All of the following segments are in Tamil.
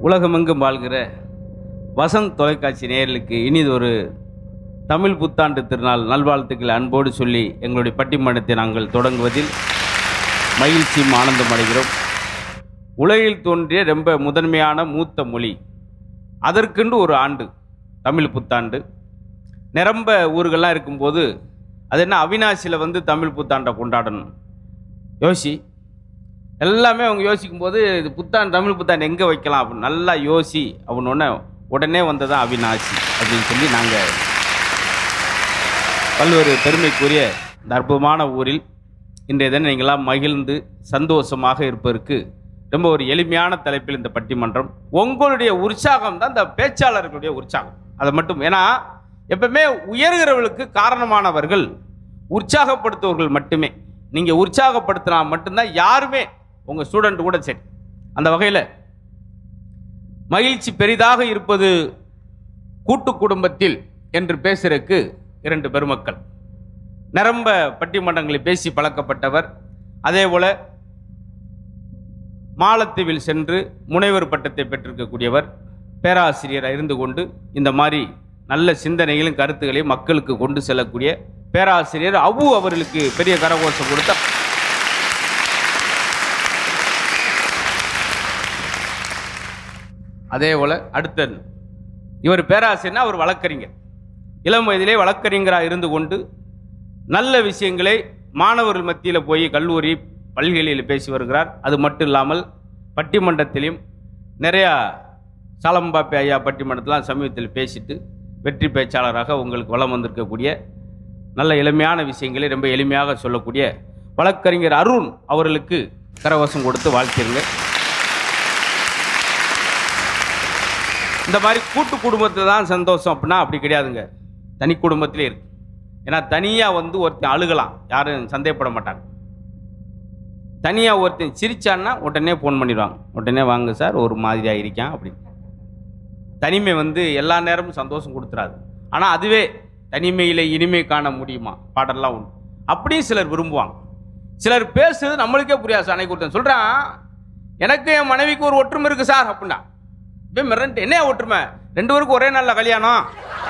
உலகமெங்கும் வாழ்கிற வசந்த் தொலைக்காட்சி நேயர்களுக்கு இனிதொரு தமிழ் புத்தாண்டு திருநாள் நல்வாழ்த்துக்களை அன்போடு சொல்லி எங்களுடைய பட்டிமன்றத்தை நாங்கள் தொடங்குவதில் மகிழ்ச்சியும் ஆனந்தம் அடைகிறோம் உலகில் தோன்றிய ரொம்ப முதன்மையான மூத்த மொழி அதற்கென்று ஒரு ஆண்டு தமிழ் புத்தாண்டு நிரம்ப ஊர்கள்லாம் இருக்கும்போது அது என்ன அவினாசியில் வந்து தமிழ் புத்தாண்டை கொண்டாடணும் யோசி எல்லாமே அவங்க யோசிக்கும் போது இது புத்தாண்டு தமிழ் புத்தாண்டு எங்கே வைக்கலாம் அப்படின்னு நல்லா யோசி அப்படின்னு உடனே வந்ததான் அவினாசி அப்படின்னு சொல்லி நாங்கள் பல்வேறு பெருமைக்குரிய இந்த அற்புதமான ஊரில் இன்றைய தினம் நீங்களாம் மகிழ்ந்து சந்தோஷமாக இருப்பதற்கு ரொம்ப ஒரு எளிமையான தலைப்பில் இந்த பட்டிமன்றம் உங்களுடைய உற்சாகம் தான் இந்த பேச்சாளர்களுடைய உற்சாகம் அதை மட்டும் ஏன்னா எப்பவுமே உயர்கிறவர்களுக்கு காரணமானவர்கள் உற்சாகப்படுத்துவர்கள் மட்டுமே நீங்கள் உற்சாகப்படுத்தினா மட்டும்தான் யாருமே உங்கள் ஸ்டூடெண்ட் கூட சரி அந்த வகையில் மகிழ்ச்சி பெரிதாக இருப்பது கூட்டு குடும்பத்தில் என்று பேசுறதுக்கு இரண்டு பெருமக்கள் நிரம்ப பட்டிமன்றங்களில் பேசி பழக்கப்பட்டவர் அதே போல மாலத்தீவில் சென்று முனைவர் பட்டத்தை பெற்றிருக்கக்கூடியவர் பேராசிரியராக இருந்து கொண்டு இந்த மாதிரி நல்ல சிந்தனைகளும் கருத்துக்களையும் மக்களுக்கு கொண்டு செல்லக்கூடிய பேராசிரியர் அவு அவர்களுக்கு பெரிய கரகோஷம் கொடுத்த அதே போல அடுத்த இவர் பேராசிரியர்னா அவர் வழக்கறிஞர் இளம் வயதிலே வழக்கறிஞராக இருந்து கொண்டு நல்ல விஷயங்களை மாணவர்கள் மத்தியில் போய் கல்லூரி பள்ளிகளில் பேசி வருகிறார் அது மட்டும் இல்லாமல் பட்டிமன்றத்திலையும் நிறையா சாலம்பாப்பி ஐயா பட்டிமன்றத்திலாம் சமீபத்தில் பேசிட்டு வெற்றி பேச்சாளராக உங்களுக்கு வளம் வந்திருக்கக்கூடிய நல்ல எளிமையான விஷயங்களை ரொம்ப எளிமையாக சொல்லக்கூடிய வழக்கறிஞர் அருண் அவர்களுக்கு கரவசம் கொடுத்து வாழ்த்திருங்க இந்த மாதிரி கூட்டு குடும்பத்தில் தான் சந்தோஷம் அப்படின்னா அப்படி கிடையாதுங்க தனி குடும்பத்திலே இருக்கு ஏன்னா தனியாக வந்து ஒருத்தன் அழுகலாம் யாரும் சந்தேகப்பட மாட்டாங்க தனியாக ஒருத்தன் சிரிச்சான்னா உடனே ஃபோன் பண்ணிடுவாங்க உடனே வாங்க சார் ஒரு மாதிரியாக இருக்கான் அப்படி தனிமை வந்து எல்லா நேரமும் சந்தோஷம் கொடுத்துறாது ஆனால் அதுவே தனிமையில் இனிமை காண முடியுமா பாடல்லாம் உண்டு அப்படியும் சிலர் விரும்புவாங்க சிலர் பேசுறது நம்மளுக்கே புரியாது சார் அன்னைக்கு ஒருத்தன் சொல்கிறான் எனக்கு என் மனைவிக்கு ஒரு ஒற்றுமை இருக்குது சார் அப்படின்னா இப்போ மிரண்டு என்ன ஒற்றுமை ரெண்டு பேருக்கும் ஒரே நாளில் கல்யாணம்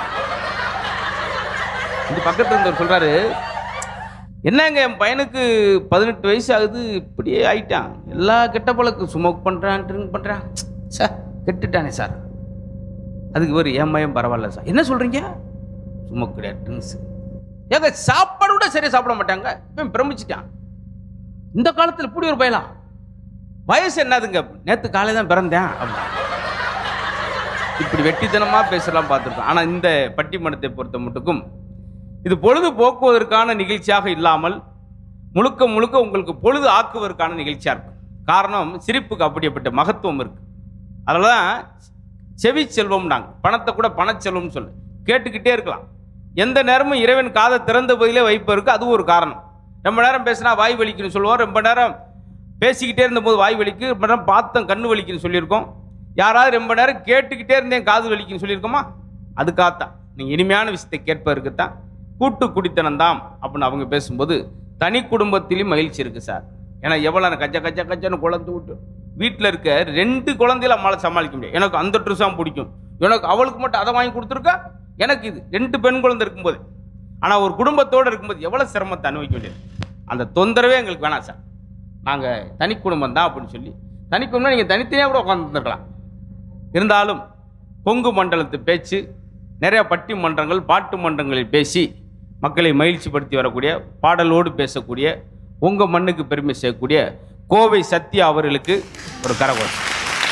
இந்த பக்கத்துல இருந்தவர் சொல்றாரு என்னங்க என் பையனுக்கு பதினெட்டு வயசு ஆகுது இப்படியே ஆயிட்டான் எல்லா கெட்ட பழக்கம் ஸ்மோக் பண்ணுறான் ட்ரிங்க் பண்ணுறான் சார் கெட்டுட்டானே சார் அதுக்கு ஒரு என் பையன் பரவாயில்ல சார் என்ன சொல்கிறீங்க ஸ்மோக் கிடையாது ட்ரிங்க்ஸ் ஏங்க சாப்பாடு கூட சரியாக சாப்பிட மாட்டாங்க இவன் பிரமிச்சிட்டான் இந்த காலத்தில் இப்படி ஒரு பயலாம் வயசு என்னதுங்க நேற்று காலை தான் பிறந்தேன் அப்படின்னு இப்படி வெட்டித்தனமாக பேசலாம் பார்த்துருக்கோம் ஆனால் இந்த பட்டிமன்றத்தை பொறுத்த மட்டுக்கும் இது பொழுது போக்குவதற்கான நிகழ்ச்சியாக இல்லாமல் முழுக்க முழுக்க உங்களுக்கு பொழுது ஆக்குவதற்கான நிகழ்ச்சியாக இருக்கும் காரணம் சிரிப்புக்கு அப்படிப்பட்ட மகத்துவம் இருக்கு அதனால தான் செவி செல்வம்னாங்க பணத்தை கூட பணச்செல்வம்னு சொல்லு கேட்டுக்கிட்டே இருக்கலாம் எந்த நேரமும் இறைவன் காதை திறந்த பதிலே வைப்பதற்கு அது ஒரு காரணம் ரொம்ப நேரம் பேசினா வாய் வலிக்குன்னு சொல்லுவோம் ரொம்ப நேரம் பேசிக்கிட்டே இருந்தபோது வாய் வலிக்கு ரொம்ப நேரம் பார்த்தம் கண்ணு வலிக்குன்னு சொல்லியிருக்கோம் யாராவது ரொம்ப நேரம் கேட்டுக்கிட்டே இருந்தேன் காது வலிக்குன்னு சொல்லியிருக்கோமா அதுக்காகத்தான் நீங்கள் இனிமையான விஷயத்தை கேட்பதற்கு தான் கூட்டு குடித்தனம் தான் அப்படின்னு அவங்க பேசும்போது தனி குடும்பத்திலையும் மகிழ்ச்சி இருக்குது சார் ஏன்னா எவ்வளோ கச்ச கச்ச கச்சன்னு குழந்தை விட்டு வீட்டில் இருக்க ரெண்டு குழந்தையில நம்மளால் சமாளிக்க முடியும் எனக்கு அந்த ட்ரெஸ் தான் பிடிக்கும் எனக்கு அவளுக்கு மட்டும் அதை வாங்கி கொடுத்துருக்கா எனக்கு இது ரெண்டு பெண் குழந்தை இருக்கும்போது ஆனால் ஒரு குடும்பத்தோடு இருக்கும்போது எவ்வளோ சிரமத்தை அனுபவிக்க வேண்டியது அந்த தொந்தரவே எங்களுக்கு வேணாம் சார் நாங்கள் தனி குடும்பம் தான் அப்படின்னு சொல்லி தனி குடும்பம் நீங்கள் தனித்தனியாக கூட உட்காந்துருக்கலாம் இருந்தாலும் கொங்கு மண்டலத்து பேச்சு நிறைய பட்டி மன்றங்கள் பாட்டு மன்றங்களில் பேசி மக்களை மகிழ்ச்சிப்படுத்தி வரக்கூடிய பாடலோடு பேசக்கூடிய உங்கள் மண்ணுக்கு பெருமை சேர்க்கக்கூடிய கோவை சத்யா அவர்களுக்கு ஒரு கரகோஷம்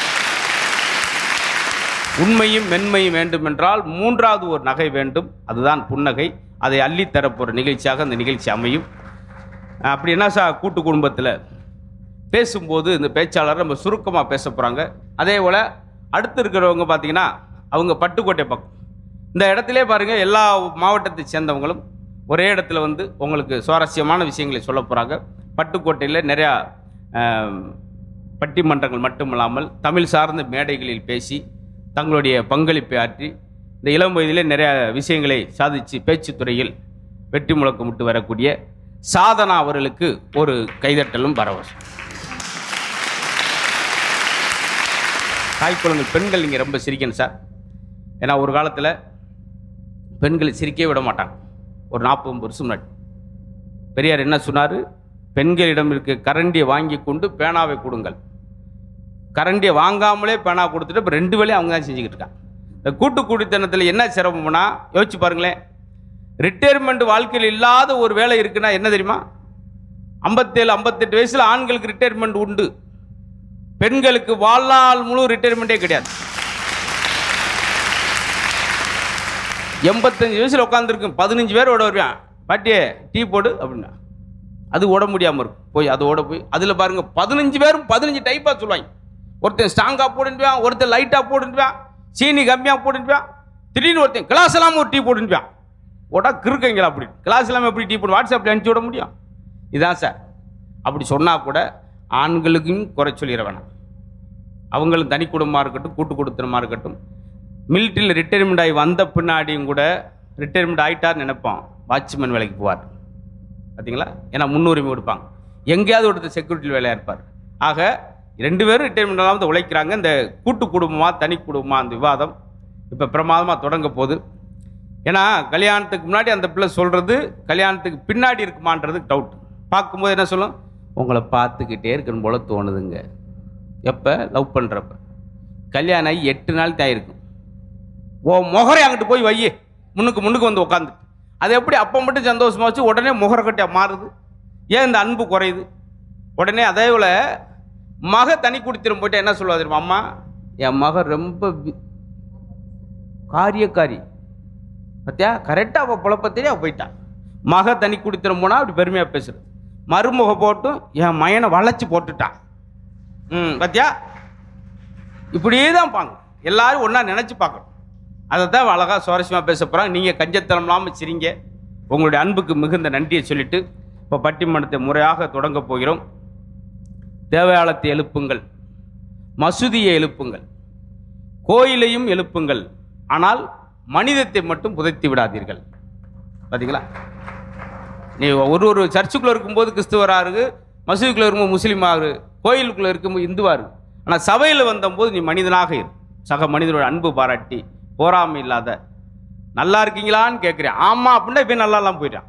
உண்மையும் மென்மையும் வேண்டுமென்றால் மூன்றாவது ஒரு நகை வேண்டும் அதுதான் புன்னகை அதை அள்ளித்தரப்போகிற நிகழ்ச்சியாக அந்த நிகழ்ச்சி அமையும் அப்படி என்ன சார் கூட்டு குடும்பத்தில் பேசும்போது இந்த பேச்சாளர் நம்ம சுருக்கமாக பேச போகிறாங்க அதே போல் அடுத்து இருக்கிறவங்க பார்த்தீங்கன்னா அவங்க பட்டுக்கோட்டை பக்கம் இந்த இடத்திலே பாருங்கள் எல்லா மாவட்டத்தை சேர்ந்தவங்களும் ஒரே இடத்துல வந்து உங்களுக்கு சுவாரஸ்யமான விஷயங்களை சொல்ல போகிறாங்க பட்டுக்கோட்டையில் நிறையா ஆம், பட்டிமன்றங்கள் மட்டுமில்லாமல் தமிழ் சார்ந்த மேடைகளில் பேசி தங்களுடைய பங்களிப்பை ஆற்றி இந்த இளம் வயதிலே நிறைய விஷயங்களை சாதித்து பேச்சுத்துறையில் வெற்றி முழக்கமிட்டு வரக்கூடிய சாதனா அவர்களுக்கு ஒரு கைதட்டலும் பரவசம் தாய் குழந்தைகள் பெண்கள் நீங்கள் ரொம்ப சிரிக்கணும் சார் ஏன்னா ஒரு காலத்தில் பெண்களை சிரிக்கவே விட மாட்டாங்க ஒரு நாற்பது வருஷம் முன்னாடி பெரியார் என்ன சொன்னார் பெண்களிடம் இருக்க கரண்டியை வாங்கி கொண்டு பேனாவை கொடுங்கள் கரண்டியை வாங்காமலே பேனா கொடுத்துட்டு இப்போ ரெண்டு வேலையும் அவங்க தான் செஞ்சுக்கிட்டு இருக்காங்க இந்த கூட்டு குடித்தனத்தில் என்ன சிரமம்னா யோசிச்சு பாருங்களேன் ரிட்டையர்மெண்ட் வாழ்க்கையில் இல்லாத ஒரு வேலை இருக்குன்னா என்ன தெரியுமா ஐம்பத்தேழு ஐம்பத்தெட்டு வயசில் ஆண்களுக்கு ரிட்டையர்மெண்ட் உண்டு பெண்களுக்கு வாழ்நாள் முழு ரிட்டையர்மெண்ட்டே கிடையாது எண்பத்தஞ்சு வயசில் உட்காந்துருக்கும் பதினஞ்சு பேர் ஓட வருவான் பாட்டியே டீ போடு அப்படின்னா அது ஓட முடியாமல் இருக்கும் போய் அது ஓட போய் அதில் பாருங்க பதினஞ்சு பேரும் பதினஞ்சு டைப்பாக சொல்லுவாங்க ஒருத்தன் ஸ்ட்ராங்காக போட்டுட்டுவான் ஒருத்தன் லைட்டாக போட்டுட்டுவான் சீனி கம்மியாக போட்டுட்டுவான் திடீர்னு ஒருத்தன் கிளாஸ் இல்லாமல் ஒரு டீ போட்டுட்டுவான் ஓடா கிறுக்கங்களா அப்படி கிளாஸ் இல்லாமல் எப்படி டீ போட்டு வாட்ஸ்அப்பில் அனுப்பிச்சி விட முடியும் இதான் சார் அப்படி சொன்னால் கூட ஆண்களுக்கும் குறை சொல்லிட வேணாம் அவங்களும் தனி குடும்பமாக இருக்கட்டும் கூட்டு குடுத்தனமாக இருக்கட்டும் மிலிட்ரியில் ரிட்டையர்மெண்ட் ஆகி வந்த பின்னாடியும் கூட ரிட்டையர்மெண்ட் ஆகிட்டார்னு நினைப்பான் வாட்ச்மேன் வேலைக்கு போவார் பார்த்தீங்களா ஏன்னா முன்னுரிமை கொடுப்பாங்க எங்கேயாவது ஒருத்தர் செக்யூரிட்டி வேலையாக இருப்பார் ஆக ரெண்டு பேரும் ரிட்டையர்மெண்ட் இல்லாமல் வந்து உழைக்கிறாங்க இந்த கூட்டு குடும்பமாக தனி குடும்பமாக அந்த விவாதம் இப்போ பிரமாதமாக தொடங்க போகுது ஏன்னா கல்யாணத்துக்கு முன்னாடி அந்த பிள்ளை சொல்கிறது கல்யாணத்துக்கு பின்னாடி இருக்குமான்றது டவுட் பார்க்கும்போது என்ன சொல்லும் உங்களை பார்த்துக்கிட்டே இருக்கணும் போல தோணுதுங்க எப்போ லவ் பண்ணுறப்ப கல்யாணம் ஆகி எட்டு நாள் தாயிருக்கும் ஓ முகரை அங்கிட்டு போய் வை முன்னுக்கு முன்னுக்கு வந்து உட்காந்து அது எப்படி அப்போ மட்டும் சந்தோஷமா வச்சு உடனே முகர கட்டியாக மாறுது ஏன் இந்த அன்பு குறையுது உடனே அதே போல் மக தனி குடித்திரம் போயிட்டு என்ன சொல்லுவா தெரியுமா அம்மா என் மக ரொம்ப வி- காரியக்காரி பார்த்தியா கரெக்டாக அவள் புழப்பத்தேடி அவள் போயிட்டான் மக தனி குடித்திரம் போனால் அப்படி பெருமையாக பேசுறது மருமக போட்டும் என் மயனை வளைச்சு போட்டுட்டான் ம் பார்த்தியா இப்படியே தான் பாங்க எல்லாரும் ஒன்றா நினச்சி பார்க்கணும் அதை தான் அழகாக சுவாரஸ்யமாக பேச போகிறாங்க நீங்கள் கஞ்சத்தனம் இல்லாமல் சிரிங்க உங்களுடைய அன்புக்கு மிகுந்த நன்றியை சொல்லிட்டு இப்போ பட்டிமன்றத்தை முறையாக தொடங்க போகிறோம் தேவாலயத்தை எழுப்புங்கள் மசூதியை எழுப்புங்கள் கோயிலையும் எழுப்புங்கள் ஆனால் மனிதத்தை மட்டும் புதைத்து விடாதீர்கள் பார்த்தீங்களா நீ ஒரு ஒரு சர்ச்சுக்குள்ளே இருக்கும்போது கிறிஸ்துவராரு மசூதிக்குள்ளே இருக்கும்போது முஸ்லீம் ஆகு கோயிலுக்குள்ளே இருக்கும்போது இந்துவாரு ஆனால் சபையில் வந்தபோது நீ மனிதனாக இரு சக மனிதனோட அன்பு பாராட்டி போராமை இல்லாத நல்லா இருக்கீங்களான்னு கேட்குறேன் ஆமாம் அப்படின்னா இப்போ நல்லா இல்லாமல் போயிட்டான்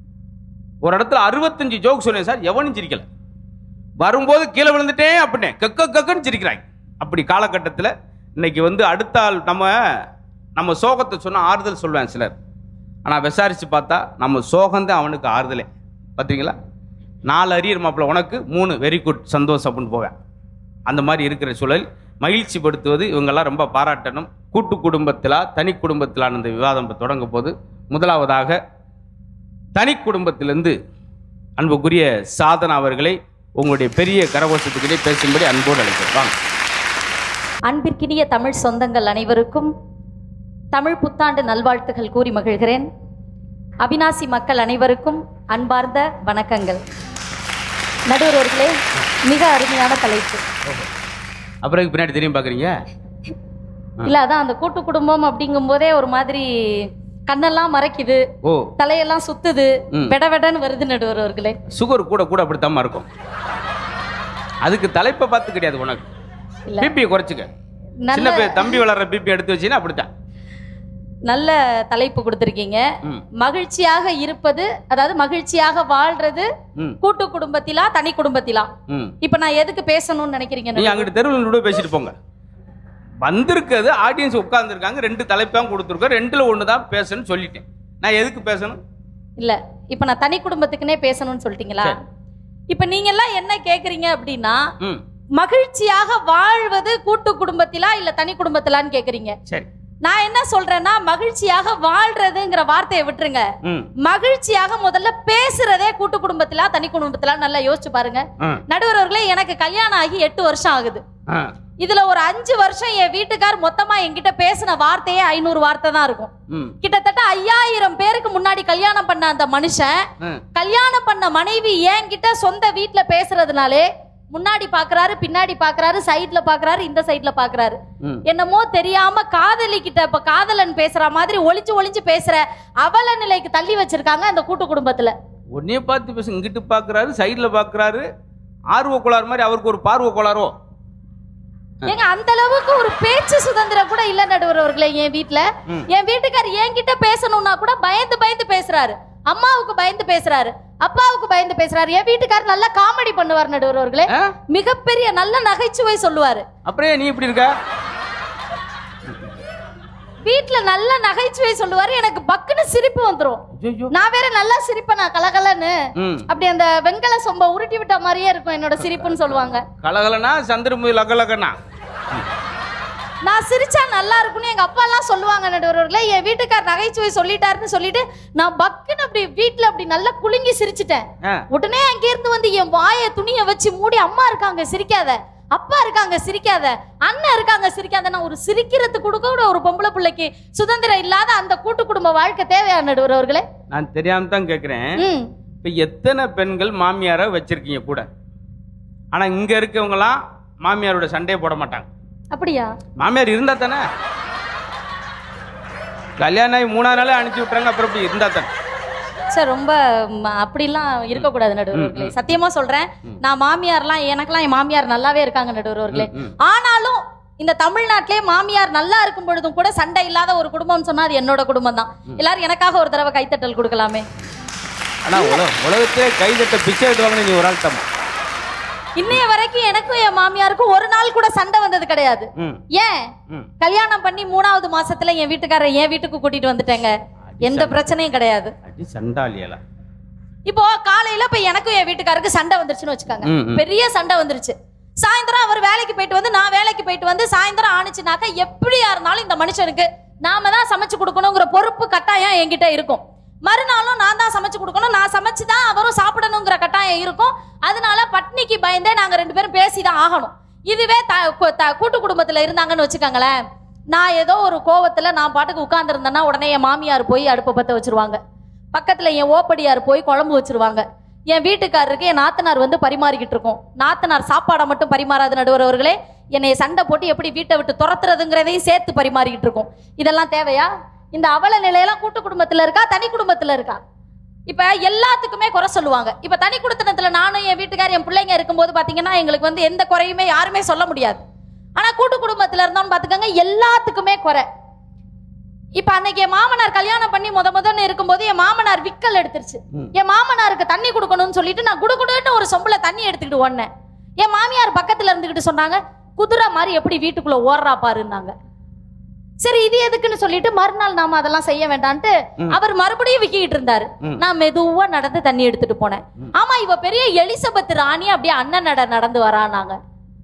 ஒரு இடத்துல அறுபத்தஞ்சு ஜோக் சொன்னேன் சார் எவனும் சிரிக்கல வரும்போது கீழே விழுந்துட்டேன் அப்படின்னே கக்க கக்கன்னு சிரிக்கிறாங்க அப்படி காலகட்டத்தில் இன்னைக்கு வந்து அடுத்த ஆள் நம்ம நம்ம சோகத்தை சொன்னால் ஆறுதல் சொல்லுவேன் சிலர் ஆனால் விசாரித்து பார்த்தா நம்ம சோகம்தான் அவனுக்கு ஆறுதலே பார்த்தீங்களா நாலு அரியர் மாப்பிள்ள உனக்கு மூணு வெரி குட் சந்தோஷம் அப்படின்னு போவேன் அந்த மாதிரி இருக்கிற சூழல் மகிழ்ச்சிப்படுத்துவது இவங்கெல்லாம் ரொம்ப பாராட்டணும் கூட்டு குடும்பத்திலா தனி குடும்பத்திலான இந்த விவாதம் இப்ப தொடங்க போது முதலாவதாக தனி குடும்பத்திலிருந்து அன்புக்குரிய சாதனா அவர்களை உங்களுடைய பெரிய கரகோஷத்துக்கிட்டே பேசும்படி அன்போடு அழைக்கிறேன் வாங்க அன்பிற்கினிய தமிழ் சொந்தங்கள் அனைவருக்கும் தமிழ் புத்தாண்டு நல்வாழ்த்துகள் கூறி மகிழ்கிறேன் அவினாசி மக்கள் அனைவருக்கும் அன்பார்ந்த வணக்கங்கள் நடுவர் அவர்களே மிக அருமையான தலைப்பு அப்புறம் இதுக்கு பின்னாடி தெரியும் பார்க்குறீங்க இல்ல அதான் அந்த கூட்டு குடும்பம் அப்படிங்கும் போதே ஒரு மாதிரி கண்ணெல்லாம் மறைக்குது ஓ தலையெல்லாம் சுத்துது ம். வெட வெடன்னு வருது நடுவர் அவர்களே சுகர் கூட கூட அப்படித்தாம்மா இருக்கும் அதுக்கு தலைப்பை பார்த்து கிடையாது உனக்கு இல்ல பிபியை குறைச்சிக்க சின்ன நல்ல பே- தம்பி வளர்ற பிபி எடுத்து வச்சீங்கன்னா அப்படித்தான் நல்ல தலைப்பு கொடுத்திருக்கீங்க ம் மகிழ்ச்சியாக இருப்பது அதாவது மகிழ்ச்சியாக வாழ்றது ம் கூட்டு குடும்பத்திலா தனி குடும்பத்திலா ம் இப்ப நான் எதுக்கு பேசணும்னு நினைக்கிறீங்க நீங்க அங்கிட்டு தெருவில் கூட பேசிட்டு போங்க வந்திருக்கிறது ஆடியன்ஸ் உட்கார்ந்துருக்காங்க ரெண்டு தலைப்பாக கொடுத்துருக்கோம் ரெண்டுல ஒன்று தான் பேசணும்னு சொல்லிட்டேன் நான் எதுக்கு பேசணும் இல்ல இப்ப நான் தனி குடும்பத்துக்குனே பேசணும்னு சொல்லிட்டீங்களா சரி. இப்ப நீங்க எல்லாம் என்ன கேக்குறீங்க அப்படின்னா ம் மகிழ்ச்சியாக வாழ்வது கூட்டு குடும்பத்திலா இல்ல தனி குடும்பத்திலான்னு கேக்குறீங்க சரி நான் என்ன சொல்றேன்னா மகிழ்ச்சியாக வாழ்றதுங்கிற வார்த்தையை விட்டுருங்க ம் மகிழ்ச்சியாக முதல்ல பேசுறதே கூட்டு குடும்பத்திலா தனி குடும்பத்திலா நல்லா யோசிச்சு பாருங்க ஆ நடுவர் அவர்களே எனக்கு கல்யாணம் ஆகி எட்டு வருஷம் ஆகுது ஆ இதுல ஒரு அஞ்சு வருஷம் என் வீட்டுக்கார் மொத்தமா என்கிட்ட பேசின வார்த்தையே ஐநூறு வார்த்தை தான் இருக்கும் ம் கிட்டத்தட்ட ஐயாயிரம் பேருக்கு முன்னாடி கல்யாணம் பண்ண அந்த மனுஷன் ம் கல்யாணம் பண்ண மனைவி என்கிட்ட சொந்த வீட்ல பேசுறதுனாலே முன்னாடி பாக்குறாரு பின்னாடி பாக்குறாரு சைடுல பாக்குறாரு இந்த சைடுல பாக்குறாரு ம் என்னமோ தெரியாம காதலி கிட்ட இப்ப காதலன் பேசுற மாதிரி ஒளிச்சு ஒளிச்சு பேசுற அவல நிலைக்கு தள்ளி வச்சிருக்காங்க அந்த கூட்டு குடும்பத்துல உன்னைய பார்த்து பேச இங்கிட்டு பார்க்குறாரு சைடில் பார்க்குறாரு ஆர்வ கோளாறு மாதிரி அவருக்கு ஒரு பார்வை கோளாறோ ஏங்க அந்த அளவுக்கு ஒரு பேச்சு சுதந்திரம் கூட இல்ல நடுவர் அவர்களே என் வீட்ல ம். என் வீட்டுக்கார் என்கிட்ட பேசணும்னா கூட பயந்து பயந்து பேசுறாரு அம்மாவுக்கு பயந்து பேசுறாரு அப்பாவுக்கு பயந்து பேசுறாரு என் வீட்டுக்காரர் நல்லா காமெடி பண்ணுவார் நடுவர் அவர்களே ஆ? மிகப்பெரிய நல்ல நகைச்சுவை சொல்லுவாரு அப்புறம் ஏன் நீ இப்படி இருக்க வீட்ல நல்ல நகைச்சுவை சொல்லுவாரு எனக்கு பக்குன்னு சிரிப்பு வந்துரும் ஐயோ நான் வேற நல்லா சிரிப்பேன் நான் கலகலன்னு ம் அப்படி அந்த வெங்கல சொம்ப உருட்டி விட்ட மாதிரியே இருக்கும் என்னோட சிரிப்புன்னு சொல்லுவாங்க கலகலனா சந்திரமுகி லகலகனா நான் சிரிச்சா நல்லா இருக்கும்னு எங்க அப்பா எல்லாம் சொல்லுவாங்க நடுவர்களே என் வீட்டுக்கார் நகைச்சுவை சொல்லிட்டாருன்னு சொல்லிட்டு நான் பக்குன்னு அப்படி வீட்ல அப்படி நல்லா குலுங்கி சிரிச்சிட்டேன் ஆ. உடனே அங்க இருந்து வந்து என் வாயை துணியை வச்சு மூடி அம்மா இருக்காங்க சிரிக்காத அப்பா இருக்காங்க சிரிக்காத அண்ணன் இருக்காங்க சிரிக்காத நான் ஒரு சிரிக்கிறதுக்கு கூட கூட ஒரு பொம்பளை பிள்ளைக்கு சுதந்திரம் இல்லாத அந்த கூட்டு குடும்ப வாழ்க்கை தேவையா நடுவர் அவர்களே நான் தெரியாம தான் கேட்குறேன் ம் இப்போ எத்தனை பெண்கள் மாமியாரை வச்சிருக்கீங்க கூட ஆனா இங்க இருக்கவங்கலாம் மாமியாரோட சண்டையை போட மாட்டாங்க அப்படியா மாமியார் இருந்தா தானே கல்யாணம் ஆகி மூணாவது நாளே அனுப்பிச்சி விட்றாங்க அப்புறம் இப்படி இருந்தா தானே சார் ரொம்ப ம், அப்படிலாம் இருக்கக்கூடாது நடுவர்களே சத்தியமா சொல்றேன் நான் மாமியார்லாம் எனக்கெல்லாம் என் மாமியார் நல்லாவே இருக்காங்க நடுவர்களே ம், ம். ஆனாலும் இந்த தமிழ்நாட்டிலே மாமியார் நல்லா இருக்கும் பொழுதும் கூட சண்டை இல்லாத ஒரு குடும்பம்னு சொன்னா அது என்னோட குடும்பம் தான் எல்லாரும் எனக்காக ஒரு தடவை கைத்தட்டல் கொடுக்கலாமே ஆனா உலக உலகத்திலே கைதட்ட பிச்சை எடுவாங்கன்னு நீ ஒரு ஆள் தம்மா இன்னைய வரைக்கும் எனக்கும் என் மாமியாருக்கும் ஒரு நாள் கூட சண்டை வந்தது கிடையாது ம் ஏன் ம் கல்யாணம் பண்ணி மூணாவது மாசத்துல என் வீட்டுக்காரரை என் வீட்டுக்கு கூட்டிட்டு வந்துட்டேங்க எந்த பிரச்சனையும் கிடையாது அடி சண்டாளியலாம் இப்போ காலையில இப்ப எனக்கும் என் வீட்டுக்காருக்கு சண்டை வந்துருச்சுன்னு வச்சுக்கோங்க ம், ம். பெரிய சண்டை வந்துருச்சு சாயந்தரம் அவர் வேலைக்கு போயிட்டு வந்து நான் வேலைக்கு போயிட்டு வந்து சாயந்தரம் ஆணுச்சுனாக்க எப்படியா இருந்தாலும் இந்த மனுஷனுக்கு நாம தான் சமைச்சு கொடுக்கணுங்கிற பொறுப்பு கட்டாயம் என்கிட்ட இருக்கும் மறுநாளும் நான் தான் சமைச்சு கொடுக்கணும் நான் சமைச்சு தான் அவரும் சாப்பிடணுங்கிற கட்டாயம் இருக்கும் அதனால பட்னிக்கு பயந்தே நாங்க ரெண்டு பேரும் பேசி தான் ஆகணும் இதுவே த கு- த- கூட்டு குடும்பத்துல இருந்தாங்கன்னு வச்சுக்கோங்களேன் நான் ஏதோ ஒரு கோவத்துல நான் பாட்டுக்கு உட்கார்ந்துருந்தேன்னா உடனே என் மாமியார் போய் அடுப்பை பத்த வச்சிருவாங்க பக்கத்துல என் ஓப்படியார் போய் குழம்பு வச்சிருவாங்க என் வீட்டுக்காரருக்கு என் நாத்தனார் வந்து பரிமாறிக்கிட்டு இருக்கோம் நாத்தனார் சாப்பாடை மட்டும் பரிமாறாத நடுவரவர்களே என்னைய சண்டை போட்டு எப்படி வீட்டை விட்டு துரத்துறதுங்கிறதையும் சேர்த்து பரிமாறிக்கிட்டு இருக்கோம் இதெல்லாம் தேவையா இந்த அவல நிலையெல்லாம் கூட்டு குடும்பத்துல இருக்கா தனி குடும்பத்துல இருக்கா இப்ப எல்லாத்துக்குமே குறை சொல்லுவாங்க இப்ப தனி குடுத்தனத்துல நானும் என் வீட்டுக்கார் என் பிள்ளைங்க இருக்கும்போது பாத்தீங்கன்னா எங்களுக்கு வந்து எந்த குறையுமே யாருமே சொல்ல முடியாது ஆனா கூட்டு குடும்பத்துல இருந்தோம்னு பாத்துக்கோங்க எல்லாத்துக்குமே குறை இப்ப அன்னைக்கு என் மாமனார் கல்யாணம் பண்ணி முத முதன்னு இருக்கும்போது என் மாமனார் விக்கல் எடுத்துருச்சு ம். என் மாமனாருக்கு தண்ணி கொடுக்கணும்னு சொல்லிட்டு நான் குடுகுடுன்னு ஒரு சொம்புல தண்ணி எடுத்துக்கிட்டு ஓடினேன் என் மாமியார் பக்கத்துல இருந்துகிட்டு சொன்னாங்க குதிரை மாதிரி எப்படி வீட்டுக்குள்ள ஓடுறா பாருன்னாங்க சரி இது எதுக்குன்னு சொல்லிட்டு மறுநாள் நாம அதெல்லாம் செய்ய வேண்டான்ட்டு ம். அவர் மறுபடியும் விக்கிட்டு இருந்தாரு ம். நான் மெதுவா நடந்து தண்ணி எடுத்துட்டு போனேன் ம். ஆமா இவ பெரிய எலிசபெத் ராணி அப்படியே அண்ணன் நட நடந்து வரானாங்க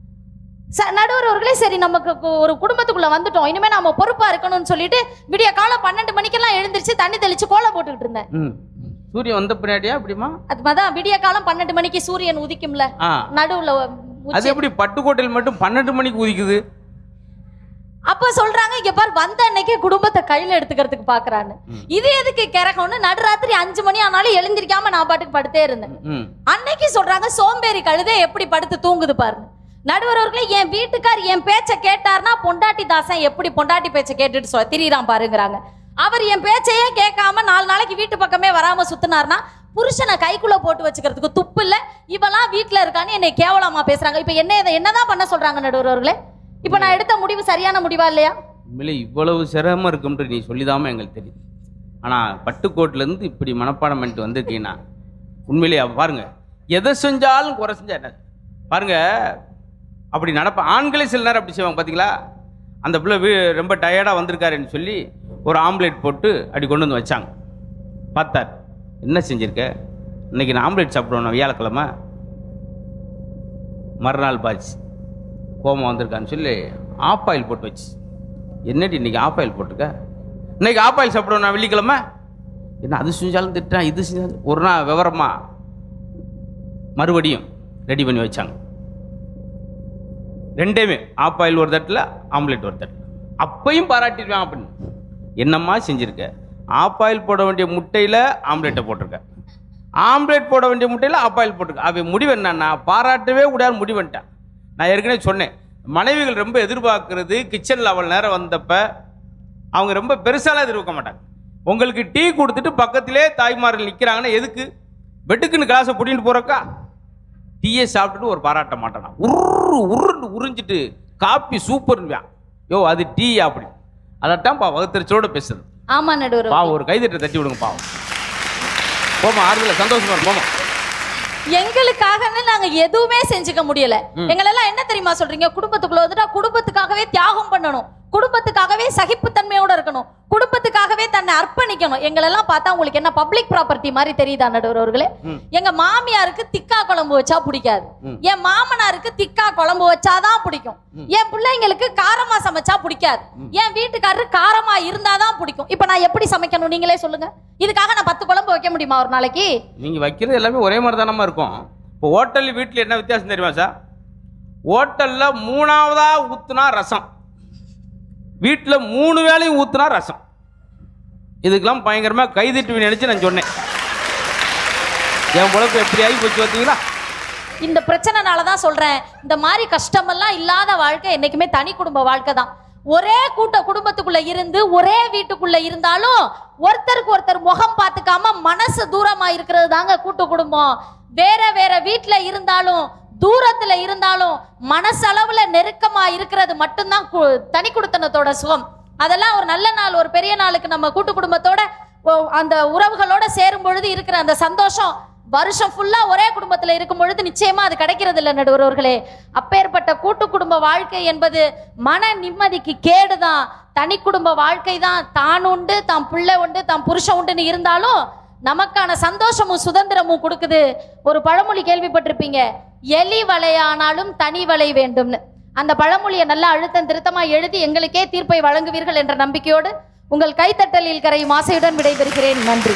ச- நடுவர் அவர்களே சரி நமக்கு கு- ஒரு குடும்பத்துக்குள்ள வந்துட்டோம் இனிமே நாம பொறுப்பா இருக்கணும்னு சொல்லிட்டு விடிய காலம் பன்னெண்டு மணிக்கெல்லாம் எழுந்திருச்சு தண்ணி தெளிச்சு கோலம் போட்டுக்கிட்டு இருந்தேன் ம் சூரியன் வந்த பின்னாடியா அப்படிமா அது மாதிரி விடிய காலம் பன்னெண்டு மணிக்கு சூரியன் உதிக்கும்ல ஆ நடுவுல அது உச்சி- எப்படி பட்டுக்கோட்டையில் மட்டும் பன்னெண்டு மணிக்கு உதிக்குது அப்ப சொல்றாங்க இங்க பார் வந்த அன்னைக்கே குடும்பத்தை கையில எடுத்துக்கிறதுக்கு பாக்குறான்னு ம். இது எதுக்கு கிறகம்னு நடுராத்திரி அஞ்சு மணி ஆனாலும் எழுந்திருக்காம நான் பாட்டுக்கு படுத்தே இருந்தேன் ம் அன்னைக்கு சொல்றாங்க சோம்பேறி கழுதை எப்படி படுத்து தூங்குது பாருங்க நடுவர்களே என் வீட்டுக்கார் என் பேச்ச கேட்டார்னா பொண்டாட்டி தாசன் எப்படி பொண்டாட்டி பேச்ச கேட்டுட்டு சொ திரியிறான் பாருங்கிறாங்க அவர் என் பேச்சையே கேட்காம நாலு நாளைக்கு வீட்டு பக்கமே வராம சுத்தினார்னா புருஷனை கைக்குள்ள போட்டு வச்சுக்கிறதுக்கு துப்பு இல்ல இவெல்லாம் வீட்டுல இருக்கான்னு என்னை கேவலமா பேசுறாங்க இப்ப என்ன இதை என்னதான் பண்ண சொல்றாங்க நடுவர்களே இப்ப நான் எடுத்த முடிவு சரியான முடிவா இல்லையா உண்மையிலே இவ்வளவு சிரமம் இருக்கும்ன்று நீ சொல்லிதாம எங்களுக்கு தெரியுது ஆனால் பட்டுக்கோட்டிலேருந்து இப்படி மனப்பாடம் பண்ணிட்டு வந்திருக்கீங்கன்னா உண்மையிலேயே அவ பாருங்க எதை செஞ்சாலும் குறை செஞ்சா என்ன பாருங்க அப்படி நடப்ப ஆண்களே சில நேரம் அப்படி செய்வாங்க பார்த்தீங்களா அந்த பிள்ளை வீ ரொம்ப டயர்டாக வந்திருக்காருன்னு சொல்லி ஒரு ஆம்லேட் போட்டு அப்படி கொண்டு வந்து வச்சாங்க பார்த்தார் என்ன செஞ்சிருக்க இன்னைக்கு நான் ஆம்லேட் சாப்பிடுவேன் வியாழக்கிழமை மறுநாள் பாச்சு கோபம் வந்திருக்கான்னு சொல்லி ஆப் ஆயில் போட்டு வச்சு என்னடி இன்னைக்கு ஆப் ஆயில் போட்டிருக்க இன்னைக்கு ஆப் ஆயில் சாப்பிடுவேன் நான் வெள்ளிக்கிழமை என்ன அது செஞ்சாலும் திட்டான் இது செஞ்சாலும் ஒரு நாள் விவரமா மறுபடியும் ரெடி பண்ணி வச்சாங்க ரெண்டையுமே ஆப் ஆயில் ஒரு தட்டில் ஆம்லெட் ஒரு தட்டில் அப்பையும் பாராட்டிடுவேன் அப்படின்னு என்னம்மா செஞ்சுருக்க ஆப் ஆயில் போட வேண்டிய முட்டையில் ஆம்லெட்டை போட்டிருக்க ஆம்லெட் போட வேண்டிய முட்டையில் ஆப் ஆயில் போட்டிருக்க அவன் முடிவு என்னன்னா பாராட்டவே கூடாது முடிவு பண்ணிட்டான் நான் ஏற்கனவே சொன்னேன் மனைவிகள் ரொம்ப எதிர்பார்க்கறது கிச்சனில் அவள் நேரம் வந்தப்ப அவங்க ரொம்ப பெருசாலாம் எதிர்பார்க்க மாட்டாங்க உங்களுக்கு டீ கொடுத்துட்டு பக்கத்திலே தாய்மார்கள் நிற்கிறாங்கன்னா எதுக்கு பெட்டுக்குன்னு கிளாஸை புட்டிட்டு போறக்கா டீயை சாப்பிட்டுட்டு ஒரு பாராட்ட மாட்டானா உரு உருன்னு உறிஞ்சிட்டு காப்பி சூப்பர்ன்னுவான் யோ அது டீ அப்படி அதைத்தான்ப்பா வகுத்தறிச்சலோட பேசுறது ஆமா நடுவர் பாவம் ஒரு கைதட்டை தட்டி விடுங்க பாவம் போமா ஆறுதல சந்தோஷமா இரு, போமா எங்களுக்காகன்னு நாங்க எதுவுமே செஞ்சுக்க முடியல எங்களெல்லாம் என்ன தெரியுமா சொல்றீங்க குடும்பத்துக்குள்ள வந்துட்டா குடும்பத்துக்காகவே தியாகம் பண்ணணும் குடும்பத்துக்காகவே சகிப்புத்தன்மையோட இருக்கணும் குடும்பத்துக்காகவே தன்னை அர்ப்பணிக்கணும் எங்களெல்லாம் பார்த்தா உங்களுக்கு என்ன பப்ளிக் ப்ராப்பர்ட்டி மாதிரி தெரியுதா நடுவர் அவர்களே எங்க மாமியாருக்கு திக்கா குழம்பு வச்சா பிடிக்காது என் மாமனாருக்கு திக்கா குழம்பு வச்சாதான் பிடிக்கும் என் பிள்ளைங்களுக்கு காரமா சமைச்சா பிடிக்காது என் வீட்டுக்காரரு காரமா இருந்தாதான் பிடிக்கும் இப்ப நான் எப்படி சமைக்கணும் நீங்களே சொல்லுங்க இதுக்காக நான் பத்து குழம்பு வைக்க முடியுமா ஒரு நாளைக்கு நீங்க வைக்கிறது எல்லாமே ஒரே மாதிரி தானமா இருக்கும் இப்போ ஹோட்டல் வீட்டில் என்ன வித்தியாசம் தெரியுமா சார் ஹோட்டல்ல மூணாவதா ஊத்துனா ரசம் வீட்டில் மூணு வேளையும் ஊத்துனா ரசம் இதுக்கெல்லாம் பயங்கரமா கைதிட்டு நினைச்சு நான் சொன்னேன் என் பொழப்பு எப்படி ஆகி போச்சு பார்த்தீங்களா இந்த பிரச்சனைனால தான் சொல்றேன் இந்த மாதிரி கஷ்டமெல்லாம் இல்லாத வாழ்க்கை என்னைக்குமே தனி குடும்ப வாழ்க்கை தான் ஒரே கூட்ட குடும்பத்துக்குள்ள இருந்து ஒரே வீட்டுக்குள்ள இருந்தாலும் ஒருத்தருக்கு ஒருத்தர் முகம் பார்த்துக்காம மனசு தூரமா இருக்கிறது தாங்க கூட்டு குடும்பம் வேற வேற வீட்டுல இருந்தாலும் தூரத்துல இருந்தாலும் மனசளவுல நெருக்கமா இருக்கிறது மட்டும்தான் கு- தனி குடுத்தனத்தோட சுகம் அதெல்லாம் ஒரு நல்ல நாள் ஒரு பெரிய நாளுக்கு நம்ம கூட்டு குடும்பத்தோட ஓ- அந்த உறவுகளோட சேரும் பொழுது இருக்கிற அந்த சந்தோஷம் வருஷம் ஃபுல்லா ஒரே குடும்பத்துல இருக்கும் பொழுது நிச்சயமா அது கிடைக்கிறது இல்லை நடுவர்களே அப்பேற்பட்ட கூட்டு குடும்ப வாழ்க்கை என்பது மன நிம்மதிக்கு கேடுதான் தனி குடும்ப வாழ்க்கை தான் தான் உண்டு தான் பிள்ளை உண்டு தான் புருஷன் உண்டுன்னு இருந்தாலும் நமக்கான சந்தோஷமும் சுதந்திரமும் கொடுக்குது ஒரு பழமொழி கேள்விப்பட்டிருப்பீங்க எலி வலையானாலும் தனி வலை வேண்டும்னு அந்த பழமொழியை நல்லா அழுத்தம் திருத்தமா எழுதி எங்களுக்கே தீர்ப்பை வழங்குவீர்கள் என்ற நம்பிக்கையோடு உங்கள் கைத்தட்டலில் கரையும் ஆசையுடன் விடைபெறுகிறேன் நன்றி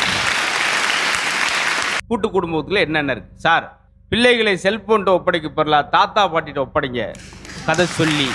கூட்டு குடும்பத்துல என்னென்ன இருக்கு சார் பிள்ளைகளை செல்போன்ட்ட ஒப்படைக்க பெறலா தாத்தா பாட்டிட்ட ஒப்படைங்க கதை சொல்லி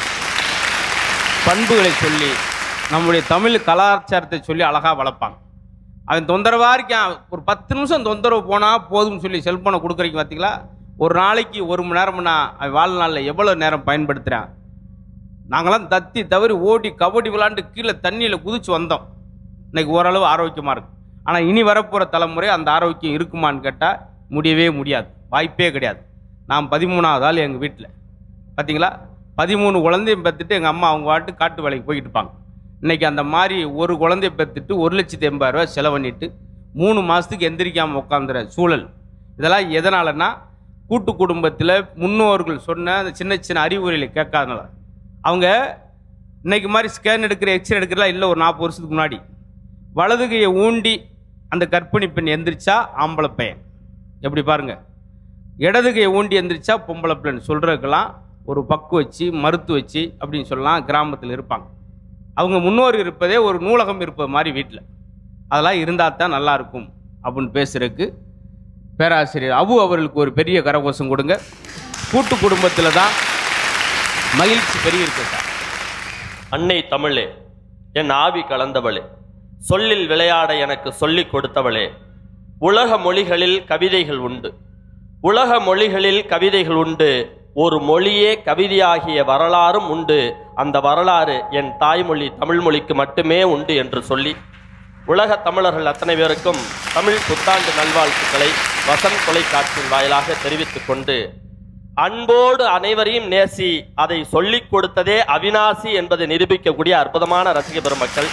பண்புகளை சொல்லி நம்முடைய தமிழ் கலாச்சாரத்தை சொல்லி அழகா வளர்ப்பாங்க அவன் தொந்தரவா இருக்கான் ஒரு பத்து நிமிஷம் தொந்தரவு போனா போதும்னு சொல்லி செல்போனை கொடுக்குறீங்க பார்த்தீங்களா ஒரு நாளைக்கு ஒரு மணி நேரம்னா அவன் வாழ்நாளில் எவ்வளோ நேரம் பயன்படுத்துகிறான் நாங்களாம் தத்தி தவறி ஓடி கபடி விளாண்டு கீழே தண்ணியில் குதிச்சு வந்தோம் இன்னைக்கு ஓரளவு ஆரோக்கியமாக இருக்கு ஆனால் இனி வரப்போகிற தலைமுறை அந்த ஆரோக்கியம் இருக்குமான்னு கேட்டால் முடியவே முடியாது வாய்ப்பே கிடையாது நான் பதிமூணாவது ஆள் எங்கள் வீட்டில் பார்த்தீங்களா பதிமூணு குழந்தையும் பெற்றுட்டு எங்கள் அம்மா அவங்க வாட்டு காட்டு வேலைக்கு போய்கிட்டு இருப்பாங்க இன்னைக்கு அந்த மாதிரி ஒரு குழந்தைய பெற்றுட்டு ஒரு லட்சத்தி எண்பது ரூபா செலவு பண்ணிட்டு மூணு மாதத்துக்கு எந்திரிக்காமல் உட்காந்துற சூழல் இதெல்லாம் எதனாலன்னா கூட்டு குடும்பத்தில் முன்னோர்கள் சொன்ன அந்த சின்ன சின்ன அறிவுரைகளை கேட்காதனால அவங்க இன்னைக்கு மாதிரி ஸ்கேன் எடுக்கிற எக்ஸ்ரே எடுக்கிறலாம் இல்லை ஒரு நாற்பது வருஷத்துக்கு முன்னாடி வலது கையை ஊண்டி அந்த கர்ப்பிணி பெண் எந்திரிச்சா ஆம்பளை பையன் எப்படி பாருங்க இடது கையை ஊண்டி எந்திரிச்சா பொம்பளை பிள்ளைன்னு சொல்கிறதுக்கெல்லாம் ஒரு பக்கு வச்சு மருத்து வச்சு அப்படின்னு சொல்லலாம் கிராமத்தில் இருப்பாங்க அவங்க முன்னோர் இருப்பதே ஒரு நூலகம் இருப்பது மாதிரி வீட்டில் அதெல்லாம் இருந்தால் தான் நல்லா இருக்கும் அப்படின்னு பேசுறதுக்கு பேராசிரியர் அபு அவர்களுக்கு ஒரு பெரிய கரகோஷம் கொடுங்க கூட்டு குடும்பத்தில் தான் மகிழ்ச்சி பெரிய இருக்கு சார் அன்னை தமிழே என் ஆவி கலந்தவளே சொல்லில் விளையாட எனக்கு சொல்லிக் கொடுத்தவளே உலக மொழிகளில் கவிதைகள் உண்டு உலக மொழிகளில் கவிதைகள் உண்டு ஒரு மொழியே கவிதையாகிய வரலாறும் உண்டு அந்த வரலாறு என் தாய்மொழி தமிழ் மொழிக்கு மட்டுமே உண்டு என்று சொல்லி உலக தமிழர்கள் அத்தனை பேருக்கும் தமிழ் புத்தாண்டு நல்வாழ்த்துக்களை வசன் தொலைக்காட்சியின் வாயிலாக தெரிவித்துக் கொண்டு அன்போடு அனைவரையும் நேசி அதை சொல்லிக் கொடுத்ததே அவினாசி என்பதை நிரூபிக்கக்கூடிய அற்புதமான ரசிக பெருமக்கள்